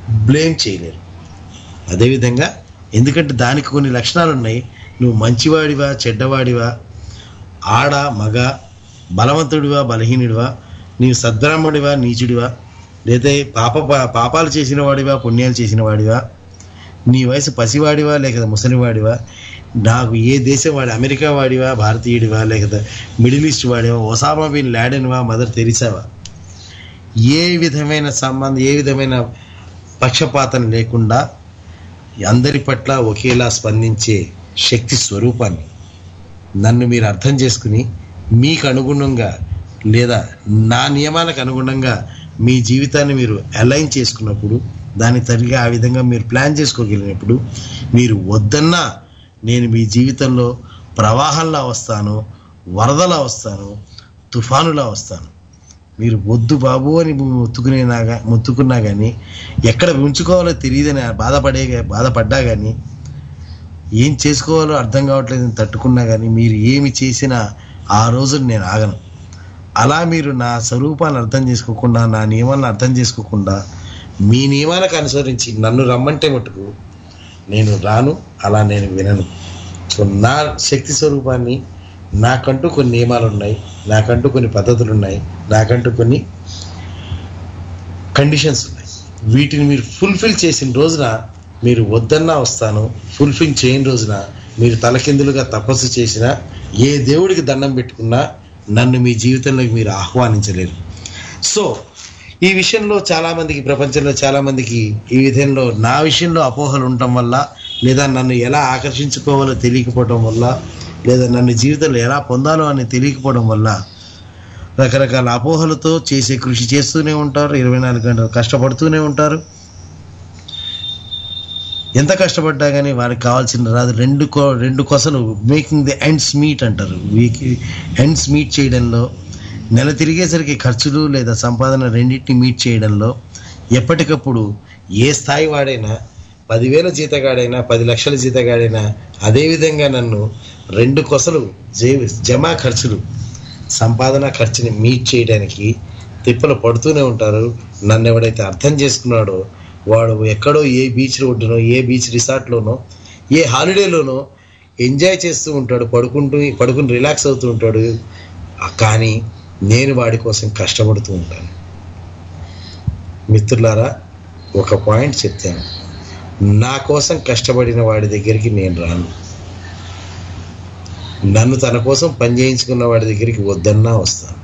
బ్లేమ్ చేయలేరు అదేవిధంగా ఎందుకంటే దానికి కొన్ని లక్షణాలు ఉన్నాయి నువ్వు మంచివాడివా చెడ్డవాడివా ఆడ మగ బలవంతుడివా బలహీనుడివా నీవు సద్బ్రాహ్మడివా నీచుడివా లేదా పాప పాపాలు చేసిన వాడివా పుణ్యాలు చేసిన వాడివా నీ వయసు పసివాడివా లేక ముసలివాడివా నాకు ఏ దేశం వాడి అమెరికా వాడివా భారతీయుడివా లేక మిడిల్ ఈస్ట్ వాడివా ఒసామా బిన్ లాడెన్వా మదర్ తెరిసావా ఏ విధమైన సంబంధం ఏ విధమైన పక్షపాతం లేకుండా అందరి పట్ల ఒకేలా స్పందించే శక్తి స్వరూపాన్ని నన్ను మీరు అర్థం చేసుకుని మీకు అనుగుణంగా లేదా నా నియమాలకు అనుగుణంగా మీ జీవితాన్ని మీరు అలైన్ చేసుకున్నప్పుడు దాని తరిగా ఆ విధంగా మీరు ప్లాన్ చేసుకోగలిగినప్పుడు మీరు వద్దన్నా నేను మీ జీవితంలో ప్రవాహంలా వస్తాను వరదలా వస్తాను తుఫానులా వస్తాను మీరు వద్దు బాబు అని మొత్తుకునేనాగా మొత్తుకున్నా కానీ ఎక్కడ ఉంచుకోవాలో తెలియదని బాధపడే బాధపడ్డా కానీ ఏం చేసుకోవాలో అర్థం కావట్లేదు తట్టుకున్నా కానీ మీరు ఏమి చేసినా ఆ రోజు నేను ఆగను అలా మీరు నా స్వరూపాన్ని అర్థం చేసుకోకుండా నా నియమాలను అర్థం చేసుకోకుండా మీ నియమాలకు అనుసరించి నన్ను రమ్మంటే మటుకు నేను రాను అలా నేను వినను సో నా శక్తి స్వరూపాన్ని నాకంటూ కొన్ని నియమాలు ఉన్నాయి నాకంటూ కొన్ని పద్ధతులు ఉన్నాయి నాకంటూ కొన్ని కండిషన్స్ ఉన్నాయి వీటిని మీరు ఫుల్ఫిల్ చేసిన రోజున మీరు వద్దన్నా వస్తాను ఫుల్ఫిల్ చేయని రోజున మీరు తలకిందులుగా తపస్సు చేసినా ఏ దేవుడికి దండం పెట్టుకున్నా నన్ను మీ జీవితంలోకి మీరు ఆహ్వానించలేరు సో ఈ విషయంలో చాలామందికి ప్రపంచంలో చాలామందికి ఈ విధంలో నా విషయంలో అపోహలు ఉండటం వల్ల లేదా నన్ను ఎలా ఆకర్షించుకోవాలో తెలియకపోవడం వల్ల లేదా నన్ను జీవితంలో ఎలా పొందాలో అని తెలియకపోవడం వల్ల రకరకాల అపోహలతో చేసే కృషి చేస్తూనే ఉంటారు ఇరవై నాలుగు గంటలు కష్టపడుతూనే ఉంటారు ఎంత కష్టపడ్డా కానీ వారికి కావాల్సిన రాదు రెండు కొ రెండు కొసలు మేకింగ్ ది ఎండ్స్ మీట్ అంటారు వీకి ఎండ్స్ మీట్ చేయడంలో నెల తిరిగేసరికి ఖర్చులు లేదా సంపాదన రెండింటిని మీట్ చేయడంలో ఎప్పటికప్పుడు ఏ స్థాయి వాడైనా పదివేల జీతగాడైనా పది లక్షల జీతగాడైనా అదేవిధంగా నన్ను రెండు కొసలు జే- జమా ఖర్చులు సంపాదన ఖర్చుని మీట్ చేయడానికి తిప్పలు పడుతూనే ఉంటారు నన్ను ఎవడైతే అర్థం చేసుకున్నాడో వాడు ఎక్కడో ఏ బీచ్ రోడ్డునో ఏ బీచ్ రిసార్ట్లోనో ఏ హాలిడేలోనో ఎంజాయ్ చేస్తూ ఉంటాడు పడుకుంటూ పడుకుని రిలాక్స్ అవుతూ ఉంటాడు ఆ కానీ నేను వాడి కోసం కష్టపడుతూ ఉంటాను మిత్రులారా ఒక పాయింట్ చెప్తాను నా కోసం కష్టపడిన వాడి దగ్గరికి నేను రాను నన్ను తన కోసం పని చేయించుకున్న వాడి దగ్గరికి వద్దన్నా వస్తాను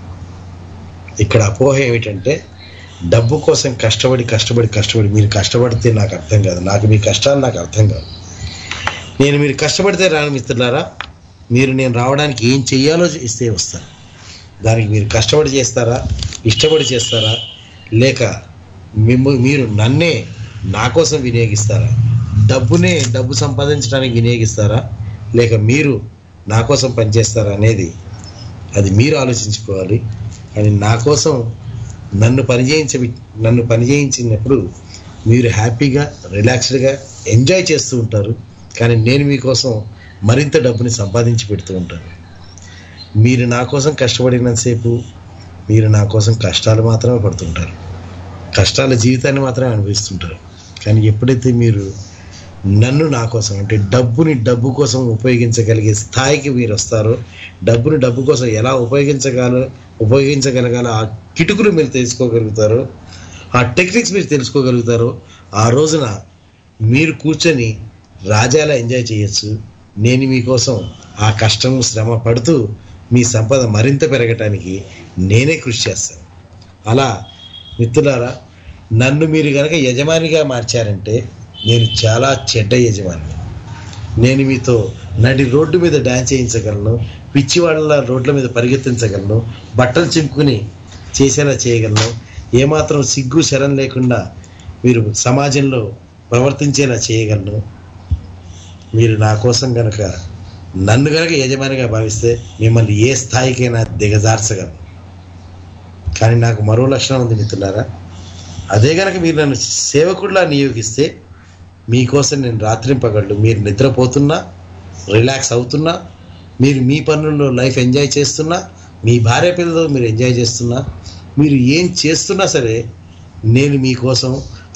ఇక్కడ అపోహ ఏమిటంటే డబ్బు కోసం కష్టపడి కష్టపడి కష్టపడి మీరు కష్టపడితే నాకు అర్థం కాదు నాకు మీ కష్టాలు నాకు అర్థం కాదు నేను మీరు కష్టపడితే రాను మిత్రులారా మీరు నేను రావడానికి ఏం చెయ్యాలో ఇస్తే వస్తాను దానికి మీరు కష్టపడి చేస్తారా ఇష్టపడి చేస్తారా లేక మిమ్ము మీరు నన్నే నా కోసం వినియోగిస్తారా డబ్బునే డబ్బు సంపాదించడానికి వినియోగిస్తారా లేక మీరు నా కోసం పనిచేస్తారా అనేది అది మీరు ఆలోచించుకోవాలి కానీ నా కోసం నన్ను పనిచేయించ నన్ను పనిచేయించినప్పుడు మీరు హ్యాపీగా రిలాక్స్డ్గా ఎంజాయ్ చేస్తూ ఉంటారు కానీ నేను మీకోసం మరింత డబ్బుని సంపాదించి పెడుతూ ఉంటాను మీరు నా కోసం కష్టపడినంతసేపు మీరు నా కోసం కష్టాలు మాత్రమే పడుతుంటారు కష్టాల జీవితాన్ని మాత్రమే అనుభవిస్తుంటారు కానీ ఎప్పుడైతే మీరు నన్ను నా కోసం అంటే డబ్బుని డబ్బు కోసం ఉపయోగించగలిగే స్థాయికి మీరు వస్తారో డబ్బుని డబ్బు కోసం ఎలా ఉపయోగించగల ఉపయోగించగలగాలో ఆ కిటుకులు మీరు తెలుసుకోగలుగుతారో ఆ టెక్నిక్స్ మీరు తెలుసుకోగలుగుతారో ఆ రోజున మీరు కూర్చొని రాజాలా ఎంజాయ్ చేయొచ్చు నేను మీకోసం ఆ కష్టం శ్రమ పడుతూ మీ సంపద మరింత పెరగటానికి నేనే కృషి చేస్తాను అలా మిత్రులారా నన్ను మీరు కనుక యజమానిగా మార్చారంటే నేను చాలా చెడ్డ యజమాని నేను మీతో నడి రోడ్డు మీద డ్యాన్స్ చేయించగలను పిచ్చివాళ్ళ రోడ్ల మీద పరిగెత్తించగలను బట్టలు చింపుకుని చేసేలా చేయగలను ఏమాత్రం సిగ్గు శరం లేకుండా మీరు సమాజంలో ప్రవర్తించేలా చేయగలను మీరు నా కోసం గనక నన్ను గనక యజమానిగా భావిస్తే మిమ్మల్ని ఏ స్థాయికైనా దిగజార్చగలను కానీ నాకు మరో లక్షణం ఉంది మిత్రులారా అదే గనక మీరు నన్ను సేవకుడిలా నియోగిస్తే మీకోసం నేను రాత్రింపగళ్ళు మీరు నిద్రపోతున్నా రిలాక్స్ అవుతున్నా మీరు మీ పనుల్లో లైఫ్ ఎంజాయ్ చేస్తున్నా మీ భార్య పిల్లలతో మీరు ఎంజాయ్ చేస్తున్నా మీరు ఏం చేస్తున్నా సరే నేను మీకోసం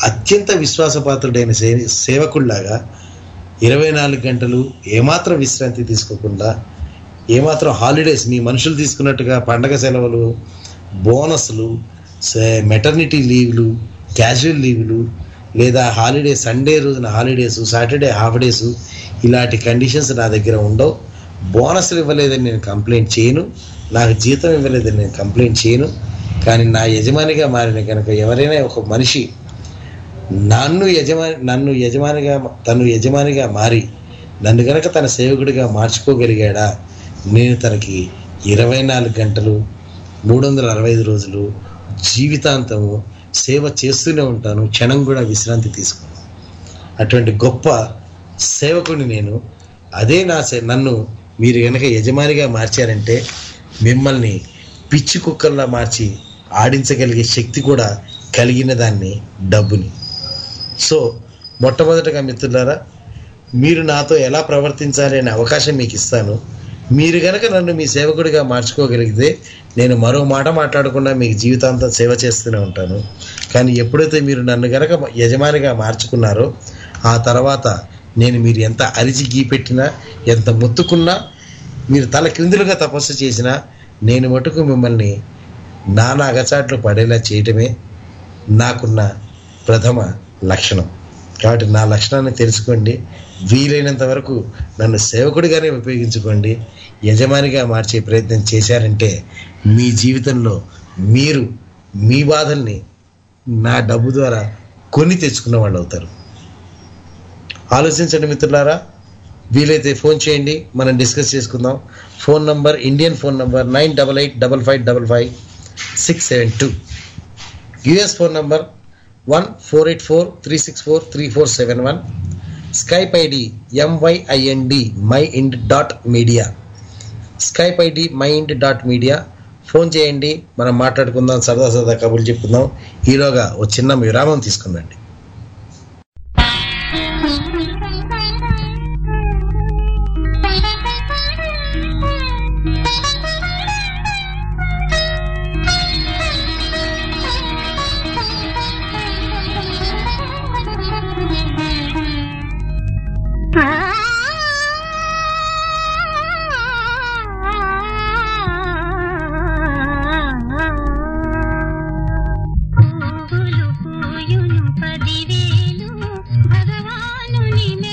అత్యంత విశ్వాసపాత్రుడైన సే సేవకుల్లాగా ఇరవై నాలుగు గంటలు ఏమాత్రం విశ్రాంతి తీసుకోకుండా ఏమాత్రం హాలిడేస్ మీ మనుషులు తీసుకున్నట్టుగా పండగ సెలవులు బోనస్లు మెటర్నిటీ లీవ్లు క్యాజువల్ లీవ్లు లేదా హాలిడే సండే రోజున హాలిడేస్ సాటర్డే హాఫ్ డేస్ ఇలాంటి కండిషన్స్ నా దగ్గర ఉండవు బోనస్లు ఇవ్వలేదని నేను కంప్లైంట్ చేయను నాకు జీతం ఇవ్వలేదని నేను కంప్లైంట్ చేయను కానీ నా యజమానిగా మారిన కనుక ఎవరైనా ఒక మనిషి నన్ను యజమాని నన్ను యజమానిగా తను యజమానిగా మారి నన్ను గనక తన సేవకుడిగా మార్చుకోగలిగాడా నేను తనకి ఇరవై నాలుగు గంటలు మూడు వందల అరవై ఐదు రోజులు జీవితాంతము సేవ చేస్తూనే ఉంటాను క్షణం కూడా విశ్రాంతి తీసుకోను అటువంటి గొప్ప సేవకుని నేను అదే నా సే- నన్ను మీరు కనుక యజమానిగా మార్చారంటే మిమ్మల్ని పిచ్చి కుక్కల్లా మార్చి ఆడించగలిగే శక్తి కూడా కలిగిన దాన్ని డబ్బుని సో మొట్టమొదటగా మిత్రులారా మీరు నాతో ఎలా ప్రవర్తించాలి అనే అవకాశం మీకు ఇస్తాను మీరు గనక నన్ను మీ సేవకుడిగా మార్చుకోగలిగితే నేను మరో మాట మాట్లాడకుండా మీకు జీవితాంతం సేవ చేస్తూనే ఉంటాను కానీ ఎప్పుడైతే మీరు నన్ను గనక యజమానిగా మార్చుకున్నారో ఆ తర్వాత నేను మీరు ఎంత అరిచి గీపెట్టినా ఎంత మొత్తుకున్నా మీరు తల క్రిందులుగా తపస్సు చేసినా నేను మటుకు మిమ్మల్ని నానా అగచాట్లు పడేలా చేయటమే నాకున్న ప్రథమ లక్షణం కాబట్టి నా లక్షణాన్ని తెలుసుకోండి వీలైనంత వరకు నన్ను సేవకుడిగానే ఉపయోగించుకోండి యజమానిగా మార్చే ప్రయత్నం చేశారంటే మీ జీవితంలో మీరు మీ బాధల్ని నా డబ్బు ద్వారా కొని తెచ్చుకున్న వాళ్ళు అవుతారు ఆలోచించండి మిత్రులారా వీలైతే ఫోన్ చేయండి మనం డిస్కస్ చేసుకుందాం phone number Indian phone number nine double eight double five double five six seven two US phone number one four eight four three six four three four seven one Skype ID MYIND my ind dot media Skype ID my ind dot media phone చేయండి మనం మాట్లాడుకుందాం సరదా సరదా కబుర్లు చెప్పుకుందాం ఈలోగా ఓ చిన్న విరామం తీసుకుందండి పూలు పూయును పదివేలు భగవానుని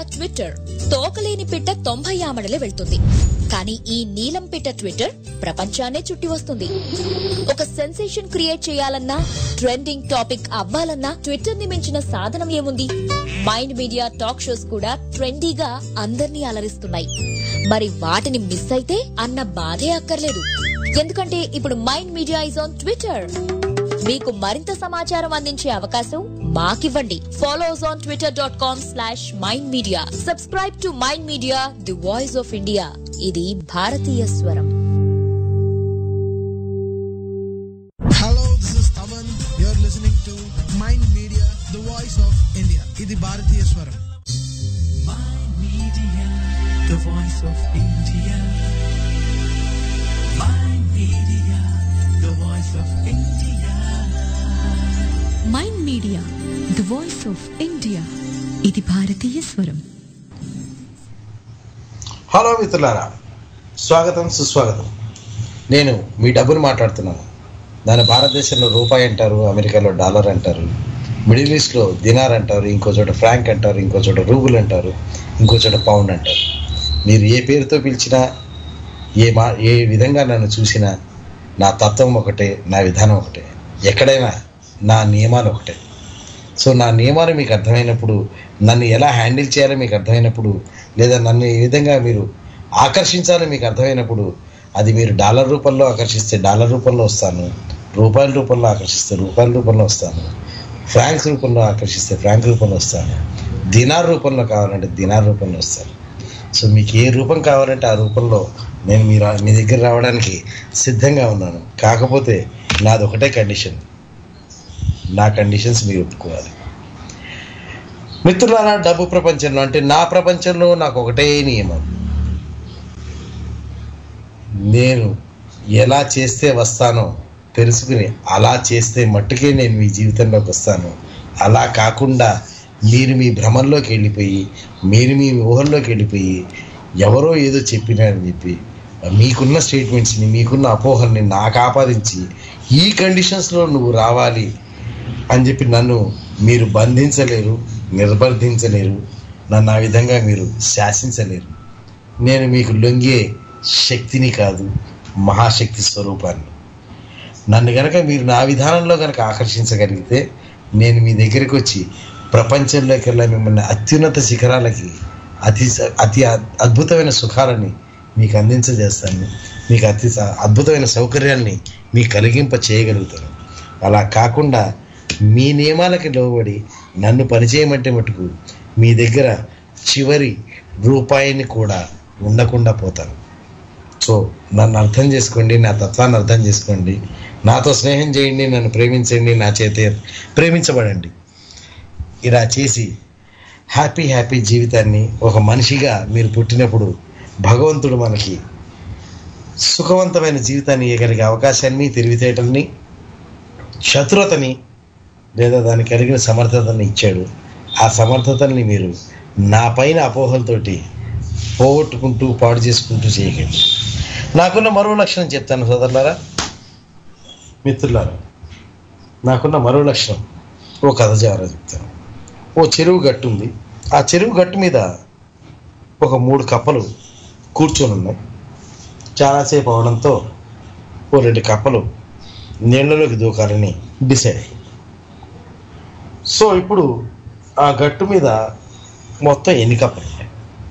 ట్విట్టర్ తోకలేని పిట్ట తొంభై ఆమడలే వెళ్తుంది కానీ ఈ నీలం పిట్ట ట్విట్టర్ ప్రపంచాన్నే చుట్టి వస్తుంది ఒక సెన్సేషన్ క్రియేట్ చేయాలన్నా ట్రెండింగ్ టాపిక్ అవ్వాలన్నా ట్విట్టర్ ని మించిన సాధనం ఏముంది మైండ్ మీడియా టాక్ షోస్ కూడా ట్రెండీగా అందర్నీ అలరిస్తున్నాయి మరి వాటిని మిస్ అయితే అన్న బాధే అక్కర్లేదు ఎందుకంటే ఇప్పుడు Mind Media is on Twitter మీకు మరింత సమాచారం అందించే అవకాశం మాకివ్వండి follows on Twitter dot com slash Mind Media subscribe to Mind Media the voice of India ఇది భారతీయ స్వరం Hello, this is Taman. You're listening to Mind Media, the voice of India. ఇది భారతీయ స్వరం Media, the voice of India. My media, the voice of India. Mind Media the voice of India ఇది భారతీయ స్వరం hello మిత్రులారా స్వాగతం సుస్వాగతం నేను మీ డబ్బుని మాట్లాడుతున్నాను దాని భారతదేశంలో రూపాయి అంటారు అమెరికాలో డాలర్ అంటారు మిడిల్ ఈస్ట్లో దినార్ అంటారు ఇంకో చోట ఫ్రాంక్ అంటారు ఇంకో చోట రూబుల్ అంటారు ఇంకో చోట పౌండ్ అంటారు మీరు ఏ పేరుతో పిలిచినా ఏ మా ఏ విధంగా నన్ను చూసినా నా తత్వం ఒకటే నా విధానం ఒకటే ఎక్కడైనా నా నియమాలు ఒకటే సో నా నియమాలు మీకు అర్థమైనప్పుడు నన్ను ఎలా హ్యాండిల్ చేయాలో మీకు అర్థమైనప్పుడు లేదా నన్ను ఏ విధంగా మీరు ఆకర్షించాలో మీకు అర్థమైనప్పుడు అది మీరు డాలర్ రూపంలో ఆకర్షిస్తే డాలర్ రూపంలో వస్తాను రూపాయల రూపంలో ఆకర్షిస్తే రూపాయల రూపంలో వస్తాను ఫ్రాంక్స్ రూపంలో ఆకర్షిస్తే ఫ్రాంక్ రూపంలో వస్తాను దినార్ రూపంలో కావాలంటే దినార్ రూపంలో వస్తాను సో మీకు ఏ రూపం కావాలంటే ఆ రూపంలో నేను మీ రా- మీ దగ్గర రావడానికి సిద్ధంగా ఉన్నాను కాకపోతే నాది ఒకటే కండిషన్ నా కండిషన్స్ మీరు ఒప్పుకోవాలి మిత్రులారా డబ్బు ప్రపంచంలో అంటే నా ప్రపంచంలో నాకు ఒకటే నియమం నేను ఎలా చేస్తే వస్తానో తెలుసుకుని అలా చేస్తే మట్టుకే నేను మీ జీవితంలోకి వస్తాను అలా కాకుండా మీరు మీ భ్రమంలోకి వెళ్ళిపోయి మీరు మీ ఊహల్లోకి వెళ్ళిపోయి ఎవరో ఏదో చెప్పినారని చెప్పి మీకున్న స్టేట్మెంట్స్ని మీకున్న అపోహల్ని నాకు ఆపాదించి ఈ కండిషన్స్లో నువ్వు రావాలి అని చెప్పి నన్ను మీరు బంధించలేరు నిర్బంధించలేరు నన్ను ఆ విధంగా మీరు శాసించలేరు నేను మీకు లొంగే శక్తిని కాదు మహాశక్తి స్వరూపాన్ని నన్ను గనక మీరు నా విధానంలో కనుక ఆకర్షించగలిగితే నేను మీ దగ్గరికి వచ్చి ప్రపంచంలోకెల్లా మిమ్మల్ని అత్యున్నత శిఖరాలకి అతి స- అతి అ- అద్భుతమైన సుఖాలని మీకు అందించజేస్తాను మీకు అతి స- అద్భుతమైన సౌకర్యాల్ని మీకు కలిగింప చేయగలుగుతాను అలా కాకుండా మీ నియమాలకి లోబడి నన్ను పనిచేయమంటే మటుకు మీ దగ్గర చివరి రూపాయిని కూడా ఉండకుండా పోతాను సో నన్ను అర్థం చేసుకోండి నా తత్వాన్ని అర్థం చేసుకోండి నాతో స్నేహం చేయండి నన్ను ప్రేమించండి నా చేతే ప్రేమించబడండి ఇలా చేసి హ్యాపీ హ్యాపీ జీవితాన్ని ఒక మనిషిగా మీరు పుట్టినప్పుడు భగవంతుడు మనకి సుఖవంతమైన జీవితాన్ని ఇవ్వగలిగే అవకాశాన్ని తెలివితేటల్ని చతురతని లేదా దానికి కలిగిన సమర్థతని ఇచ్చాడు ఆ సమర్థతల్ని మీరు నా పైన అపోహలతోటి పోగొట్టుకుంటూ పాడు చేసుకుంటూ చేయకండి నాకున్న మరో లక్షణం చెప్తాను సోదరులారా మిత్రులారా నాకున్న మరో లక్షణం ఓ కథ జారా చెప్తాను ఓ చెరువు గట్టు ఉంది ఆ చెరువు గట్టు మీద ఒక మూడు కప్పలు కూర్చొని ఉన్నాయి చాలాసేపు అవడంతో ఓ రెండు కప్పలు నీళ్ళలోకి దూకాలని డిసైడ్ అయ్యాయి సో ఇప్పుడు ఆ గట్టు మీద మొత్తం ఎన్ని కప్పలు ఉన్నాయి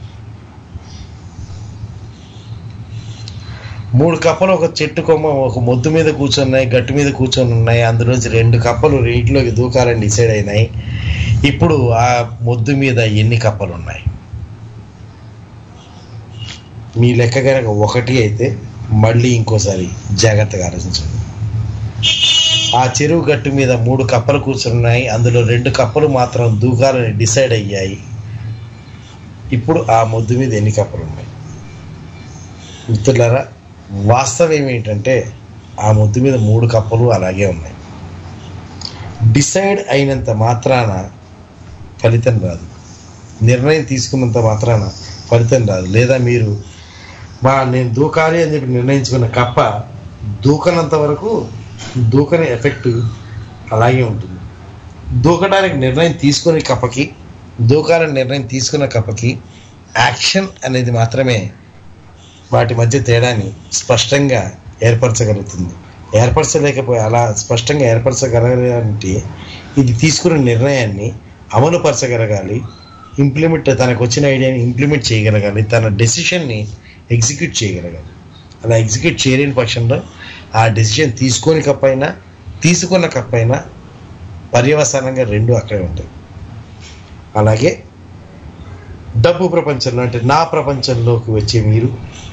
మూడు కప్పలు ఒక చెట్టు కొమ్మ ఒక మొద్దు మీద కూర్చున్నాయి గట్టు మీద కూర్చొని ఉన్నాయి అందులోంచి రెండు కప్పలు నీటిలోకి దూకాలని డిసైడ్ అయినాయి ఇప్పుడు ఆ మొద్దు మీద ఎన్ని కప్పలు ఉన్నాయి మీ లెక్క కనుక ఒకటి అయితే మళ్ళీ ఇంకోసారి జాగ్రత్తగా ఆలోచించండి ఆ చెరువు గట్టు మీద మూడు కప్పలు కూర్చున్నాయి అందులో రెండు కప్పలు మాత్రం దూకాలని డిసైడ్ అయ్యాయి ఇప్పుడు ఆ మొద్దు మీద ఎన్ని కప్పలు ఉన్నాయి మిత్రులారా వాస్తవం ఏమిటంటే ఆ మొద్దు మీద మూడు కప్పలు అలాగే ఉన్నాయి డిసైడ్ అయినంత మాత్రాన ఫలితం రాదు నిర్ణయం తీసుకున్నంత మాత్రాన ఫలితం రాదు లేదా మీరు మా నేను దూకాలి అని చెప్పి నిర్ణయించుకున్న కప్ప దూకనంత వరకు దూకని ఎఫెక్ట్ అలాగే ఉంటుంది దూకడానికి నిర్ణయం తీసుకునే కప్పకి దూకాలని నిర్ణయం తీసుకున్న కప్పకి యాక్షన్ అనేది మాత్రమే వాటి మధ్య తేడాని స్పష్టంగా ఏర్పరచగలుగుతుంది ఏర్పరచలేకపోయి అలా స్పష్టంగా ఏర్పరచగలగాలంటే ఇది తీసుకున్న నిర్ణయాన్ని అమలుపరచగలగాలి ఇంప్లిమెంట్ తనకు వచ్చిన ఐడియాని ఇంప్లిమెంట్ చేయగలగాలి తన డెసిషన్ని ఎగ్జిక్యూట్ చేయగలగాలి అలా ఎగ్జిక్యూట్ చేయలేని పక్షంలో ఆ డెసిషన్ తీసుకొని కప్పైనా తీసుకున్న కప్పైనా పర్యవసానంగా రెండు అక్కడే ఉంటాయి అలాగే డబ్బు ప్రపంచంలో అంటే నా ప్రపంచంలోకి వచ్చే మీరు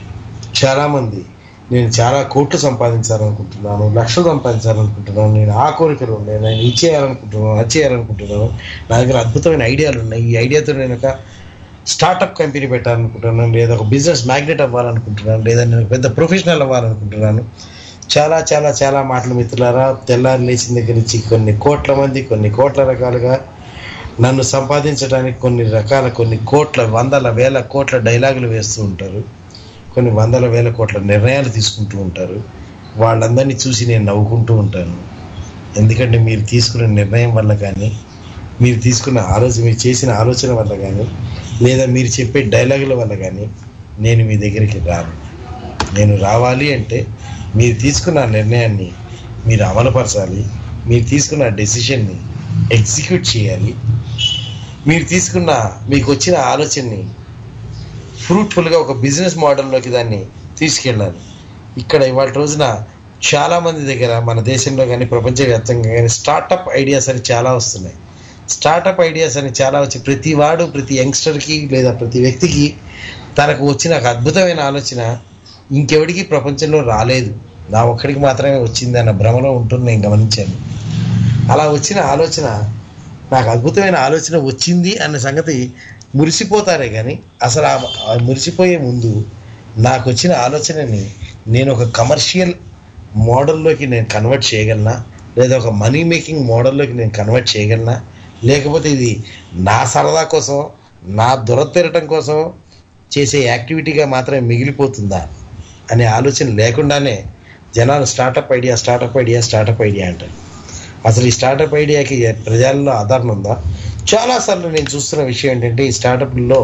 చాలామంది నేను చాలా కోట్లు సంపాదించాలనుకుంటున్నాను లక్షలు సంపాదించాలనుకుంటున్నాను నేను ఆ కోరికలు ఉన్నాయి నేను ఇది చేయాలనుకుంటున్నాను అది చేయాలనుకుంటున్నాను నా దగ్గర అద్భుతమైన ఐడియాలు ఉన్నాయి ఈ ఐడియాతో నేను ఒక స్టార్టప్ కంపెనీ పెట్టాలనుకుంటున్నాను లేదా ఒక బిజినెస్ మ్యాగ్నెట్ అవ్వాలనుకుంటున్నాను లేదా నేను ఒక పెద్ద ప్రొఫెషనల్ అవ్వాలనుకుంటున్నాను చాలా చాలా చాలా మాటలు మిత్రులారా తెల్లారి లేచిన దగ్గర నుంచి కొన్ని కోట్ల మంది కొన్ని కోట్ల రకాలుగా నన్ను సంపాదించడానికి కొన్ని రకాల కొన్ని కోట్ల వందల వేల కోట్ల డైలాగులు వేస్తూ ఉంటారు కొన్ని వందల వేల కోట్ల నిర్ణయాలు తీసుకుంటూ ఉంటారు వాళ్ళందరినీ చూసి నేను నవ్వుకుంటూ ఉంటాను ఎందుకంటే మీరు తీసుకున్న నిర్ణయం వల్ల కానీ మీరు తీసుకున్న ఆలోచన మీరు చేసిన ఆలోచన వల్ల కానీ లేదా మీరు చెప్పే డైలాగుల వల్ల కానీ నేను మీ దగ్గరికి రాను నేను రావాలి అంటే మీరు తీసుకున్న ఆ నిర్ణయాన్ని మీరు అమలుపరచాలి మీరు తీసుకున్న డెసిషన్ని ఎగ్జిక్యూట్ చేయాలి మీరు తీసుకున్న మీకు వచ్చిన ఆలోచనని ఫ్రూట్ఫుల్గా ఒక బిజినెస్ మోడల్లోకి దాన్ని తీసుకెళ్ళాలి ఇక్కడ ఇవాళ రోజున చాలా మంది దగ్గర మన దేశంలో కానీ ప్రపంచవ్యాప్తంగా కానీ స్టార్టప్ ఐడియాస్ అని చాలా వస్తున్నాయి స్టార్టప్ ఐడియాస్ అని చాలా వచ్చి ప్రతి వాడు ప్రతి యంగ్స్టర్కి లేదా ప్రతి వ్యక్తికి తనకు వచ్చిన ఒక అద్భుతమైన ఆలోచన ఇంకెవడికి ప్రపంచంలో రాలేదు నా ఒక్కడికి మాత్రమే వచ్చింది అన్న భ్రమలో ఉంటుంది నేను గమనించాను అలా వచ్చిన ఆలోచన నాకు అద్భుతమైన ఆలోచన వచ్చింది అన్న సంగతి మురిసిపోతారే కానీ అసలు ఆ- ఆ మురిసిపోయే ముందు నాకు వచ్చిన ఆలోచనని నేను ఒక కమర్షియల్ మోడల్లోకి నేను కన్వర్ట్ చేయగలనా లేదా ఒక మనీ మేకింగ్ మోడల్లోకి నేను కన్వర్ట్ చేయగలనా లేకపోతే ఇది నా సరదా కోసం నా దురతిరటం కోసం చేసే యాక్టివిటీగా మాత్రమే మిగిలిపోతుందా అనే ఆలోచన లేకుండానే జనాలు startup idea startup idea startup idea అంటారు అసలు ఈ స్టార్టప్ ఐడియాకి ప్రజల్లో ఆధారణ ఉందా చాలాసార్లు నేను చూస్తున్న విషయం ఏంటంటే ఈ స్టార్టప్లో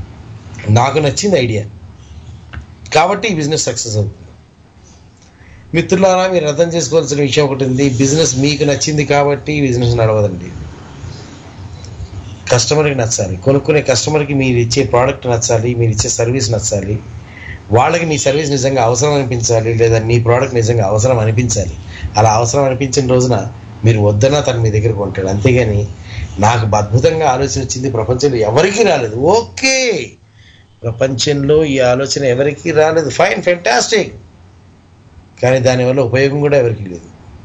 నాకు నచ్చింది ఐడియా కాబట్టి ఈ బిజినెస్ సక్సెస్ అవుతుంది మిత్రులారా మీరు అర్థం చేసుకోవాల్సిన విషయం ఒకటి ఉంది బిజినెస్ మీకు నచ్చింది కాబట్టి ఈ బిజినెస్ నడవదండి కస్టమర్కి నచ్చాలి కొనుక్కునే కస్టమర్కి మీరు ఇచ్చే ప్రోడక్ట్ నచ్చాలి మీరు ఇచ్చే సర్వీస్ నచ్చాలి వాళ్ళకి మీ సర్వీస్ నిజంగా అవసరం అనిపించాలి లేదా మీ ప్రోడక్ట్ నిజంగా అవసరం అనిపించాలి అలా అవసరం అనిపించిన రోజున మీరు వద్దన్నా తను మీ దగ్గర కొంటాడు అంతేగాని నాకు అద్భుతంగా ఆలోచన వచ్చింది ప్రపంచంలో ఎవరికీ రాలేదు ఓకే ప్రపంచంలో ఈ ఆలోచన ఎవరికీ రాలేదు ఫైన్ ఫెంటాస్టిక్ కానీ దానివల్ల ఉపయోగం కూడా ఎవరికీ లేదు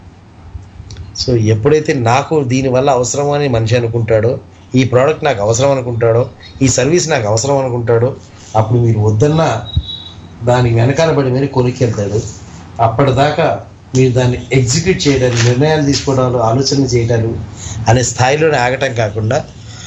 సో ఎప్పుడైతే నాకు దీనివల్ల అవసరం అని మనిషి అనుకుంటాడో ఈ ప్రోడక్ట్ నాకు అవసరం అనుకుంటాడో ఈ సర్వీస్ నాకు అవసరం అనుకుంటాడో అప్పుడు మీరు వద్దన్నా దానికి వెనకాల పడి మరి కొనుక్కెళ్తాడు అప్పటిదాకా మీరు దాన్ని ఎగ్జిక్యూట్ చేయడాలు నిర్ణయాలు తీసుకోవడాలు ఆలోచనలు చేయడాలు అనే స్థాయిలోనే ఆగటం కాకుండా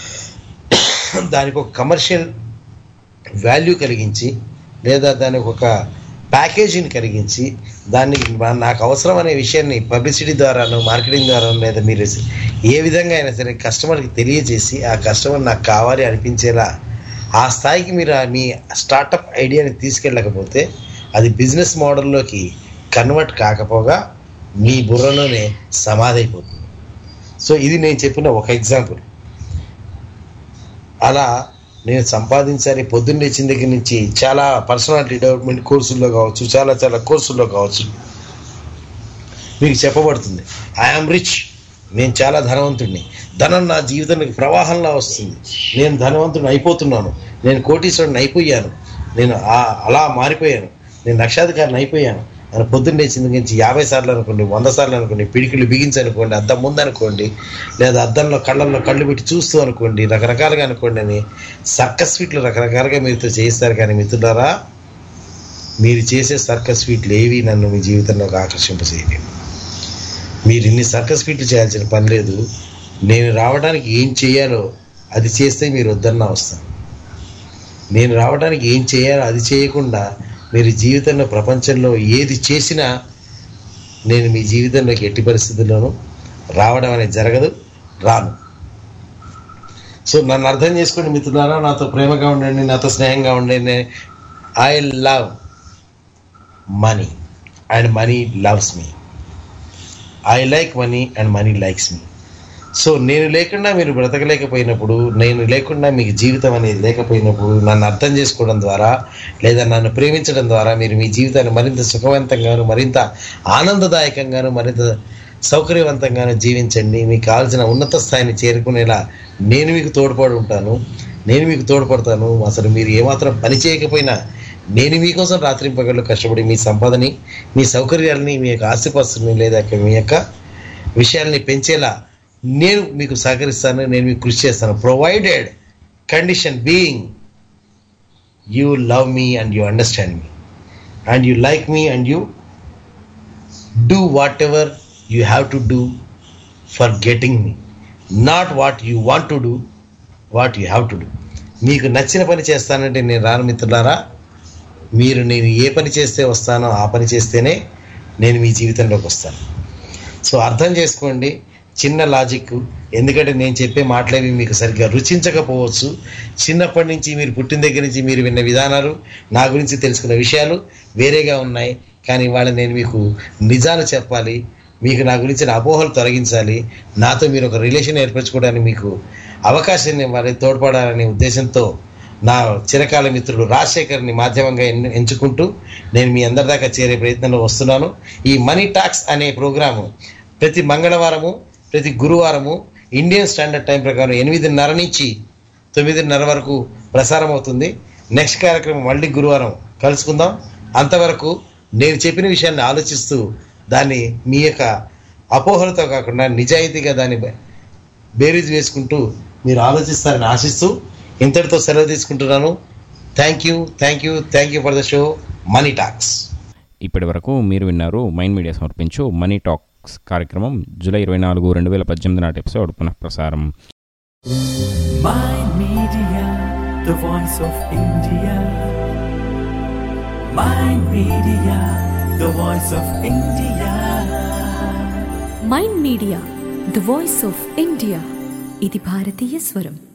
దానికి ఒక కమర్షియల్ వాల్యూ కలిగించి లేదా దానికి ఒక ప్యాకేజీని కలిగించి దాన్ని మా- నాకు అవసరం అనే విషయాన్ని పబ్లిసిటీ ద్వారాను మార్కెటింగ్ ద్వారా లేదా మీరు ఏ విధంగా అయినా సరే కస్టమర్కి తెలియజేసి ఆ కస్టమర్ నాకు కావాలి అనిపించేలా ఆ స్థాయికి మీరు ఆ మీ స్టార్టప్ ఐడియాని తీసుకెళ్ళకపోతే అది బిజినెస్ మోడల్లోకి కన్వర్ట్ కాకపోగా మీ బుర్రలోనే సమాధి అయిపోతుంది సో ఇది నేను చెప్పిన ఒక ఎగ్జాంపుల్ అలా నేను సంపాదించాలి పొద్దున్న లేచిన దగ్గర నుంచి చాలా పర్సనాలిటీ డెవలప్మెంట్ కోర్సుల్లో కావచ్చు చాలా చాలా కోర్సుల్లో కావచ్చు మీకు చెప్పబడుతుంది ఐఆమ్ రిచ్ నేను చాలా ధనవంతుడిని ధనం నా జీవితానికి ప్రవాహంలా వస్తుంది నేను ధనవంతుడిని అయిపోతున్నాను నేను కోటీశ్వరుని అయిపోయాను నేను ఆ- అలా మారిపోయాను నేను లక్షాధికారిని అయిపోయాను అని పొద్దున్న లేచిన దగ్గర నుంచి యాభై సార్లు అనుకోండి వంద సార్లు అనుకోండి పిడికిలు బిగించనుకోండి అద్దం ముందు అనుకోండి లేదా అద్దంలో కళ్ళల్లో కళ్ళు పెట్టి చూస్తూ అనుకోండి రకరకాలుగా అనుకోండి అని సర్కస్ స్వీట్లు రకరకాలుగా మీరుతో చేయిస్తారు కానీ మిత్రులారా మీరు చేసే సర్కస్ స్వీట్లు ఏవి నన్ను మీ జీవితంలోకి ఆకర్షింపచేయలేవు మీరు ఇన్ని సర్కస్ ఫీట్లు చేయాల్సిన పని లేదు నేను రావడానికి ఏం చేయాలో అది చేస్తే మీరు వద్దన్నా వస్తాను నేను రావడానికి ఏం చేయాలో అది చేయకుండా మీరు జీవితంలో ప్రపంచంలో ఏది చేసినా నేను మీ జీవితంలోకి ఎట్టి పరిస్థితుల్లోనూ రావడం అనేది జరగదు రాను సో నన్ను అర్థం చేసుకోండి మిత్రులారా నాతో ప్రేమగా ఉండండి నాతో స్నేహంగా ఉండండి I love money and money loves me I like money and money likes me so నేను లేకుండా మీరు బ్రతకలేకపోయినప్పుడు నేను లేకుండా మీకు జీవితం అనేది లేకపోయినప్పుడు నన్ను అర్థం చేసుకోవడం ద్వారా లేదా నన్ను ప్రేమించడం ద్వారా మీరు మీ జీవితాన్ని మరింత సుఖవంతంగాను మరింత ఆనందదాయకంగాను మరింత సౌకర్యవంతంగాను జీవించండి మీకు కావాల్సిన ఉన్నత స్థాయిని చేరుకునేలా నేను మీకు తోడ్పడి ఉంటాను నేను మీకు తోడ్పడతాను అసలు మీరు ఏమాత్రం పని చేయకపోయినా నేను మీకోసం రాత్రింపగళ్ళు కష్టపడి మీ సంపదని మీ సౌకర్యాలని మీ యొక్క ఆస్తిపాస్తుల్ని లేదా మీ యొక్క విషయాల్ని పెంచేలా నేను మీకు సహకరిస్తాను నేను మీకు కృషి చేస్తాను provided condition being you love me and you understand me and you like me and you do whatever you have to do forgetting me not what you want to do what you have to do మీకు నచ్చిన పని చేస్తానంటే నేను రాను మిత్రులారా మీరు నేను ఏ పని చేస్తే వస్తానో ఆ పని చేస్తేనే నేను మీ జీవితంలోకి వస్తాను సో అర్థం చేసుకోండి చిన్న లాజిక్ ఎందుకంటే నేను చెప్పే మాటలేవి మీకు సరిగ్గా రుచించకపోవచ్చు చిన్నప్పటి నుంచి మీరు పుట్టిన దగ్గర నుంచి మీరు విన్న విధానాలు నా గురించి తెలుసుకున్న విషయాలు వేరేగా ఉన్నాయి కానీ ఇవాళ నేను మీకు నిజాలు చెప్పాలి మీకు నా గురించిన అపోహలు తొలగించాలి నాతో మీరు ఒక రిలేషన్ ఏర్పరచుకోవడానికి మీకు అవకాశాన్ని ఇవ్వాలి తోడ్పడాలనే ఉద్దేశంతో నా చిరకాల మిత్రుడు రాజశేఖర్ని మాధ్యమంగా ఎన్- ఎంచుకుంటూ నేను మీ అందరి దాకా చేరే ప్రయత్నంలో వస్తున్నాను ఈ మనీ టాక్స్ అనే ప్రోగ్రాము ప్రతి మంగళవారము ప్రతి గురువారము ఇండియన్ స్టాండర్డ్ టైం ప్రకారం ఎనిమిదిన్నర నుంచి తొమ్మిదిన్నర వరకు ప్రసారం అవుతుంది నెక్స్ట్ కార్యక్రమం మళ్ళీ గురువారం కలుసుకుందాం అంతవరకు నేను చెప్పిన విషయాన్ని ఆలోచిస్తూ దాన్ని మీ యొక్క అపోహలతో కాకుండా నిజాయితీగా దాన్ని బ- బేరీజ్ వేసుకుంటూ మీరు ఆలోచిస్తారని ఆశిస్తూ ఇంతటితో సెలవు తీసుకుంటున్నాను thank you thank you thank you for the show money talks ఇప్పటి వరకు మీరు విన్నారు మైండ్ మీడియా సమర్పించు మనీ టాక్స్ కార్యక్రమం జూలై ఇరవై నాలుగు రెండు వేల పద్దెనిమిది నాటి ఎపిసోడ్ పునఃప్రసారం Mind Media, the voice of India. Mind Media, the voice of India. Mind media the voice of India ఇది భారతీయ స్వరం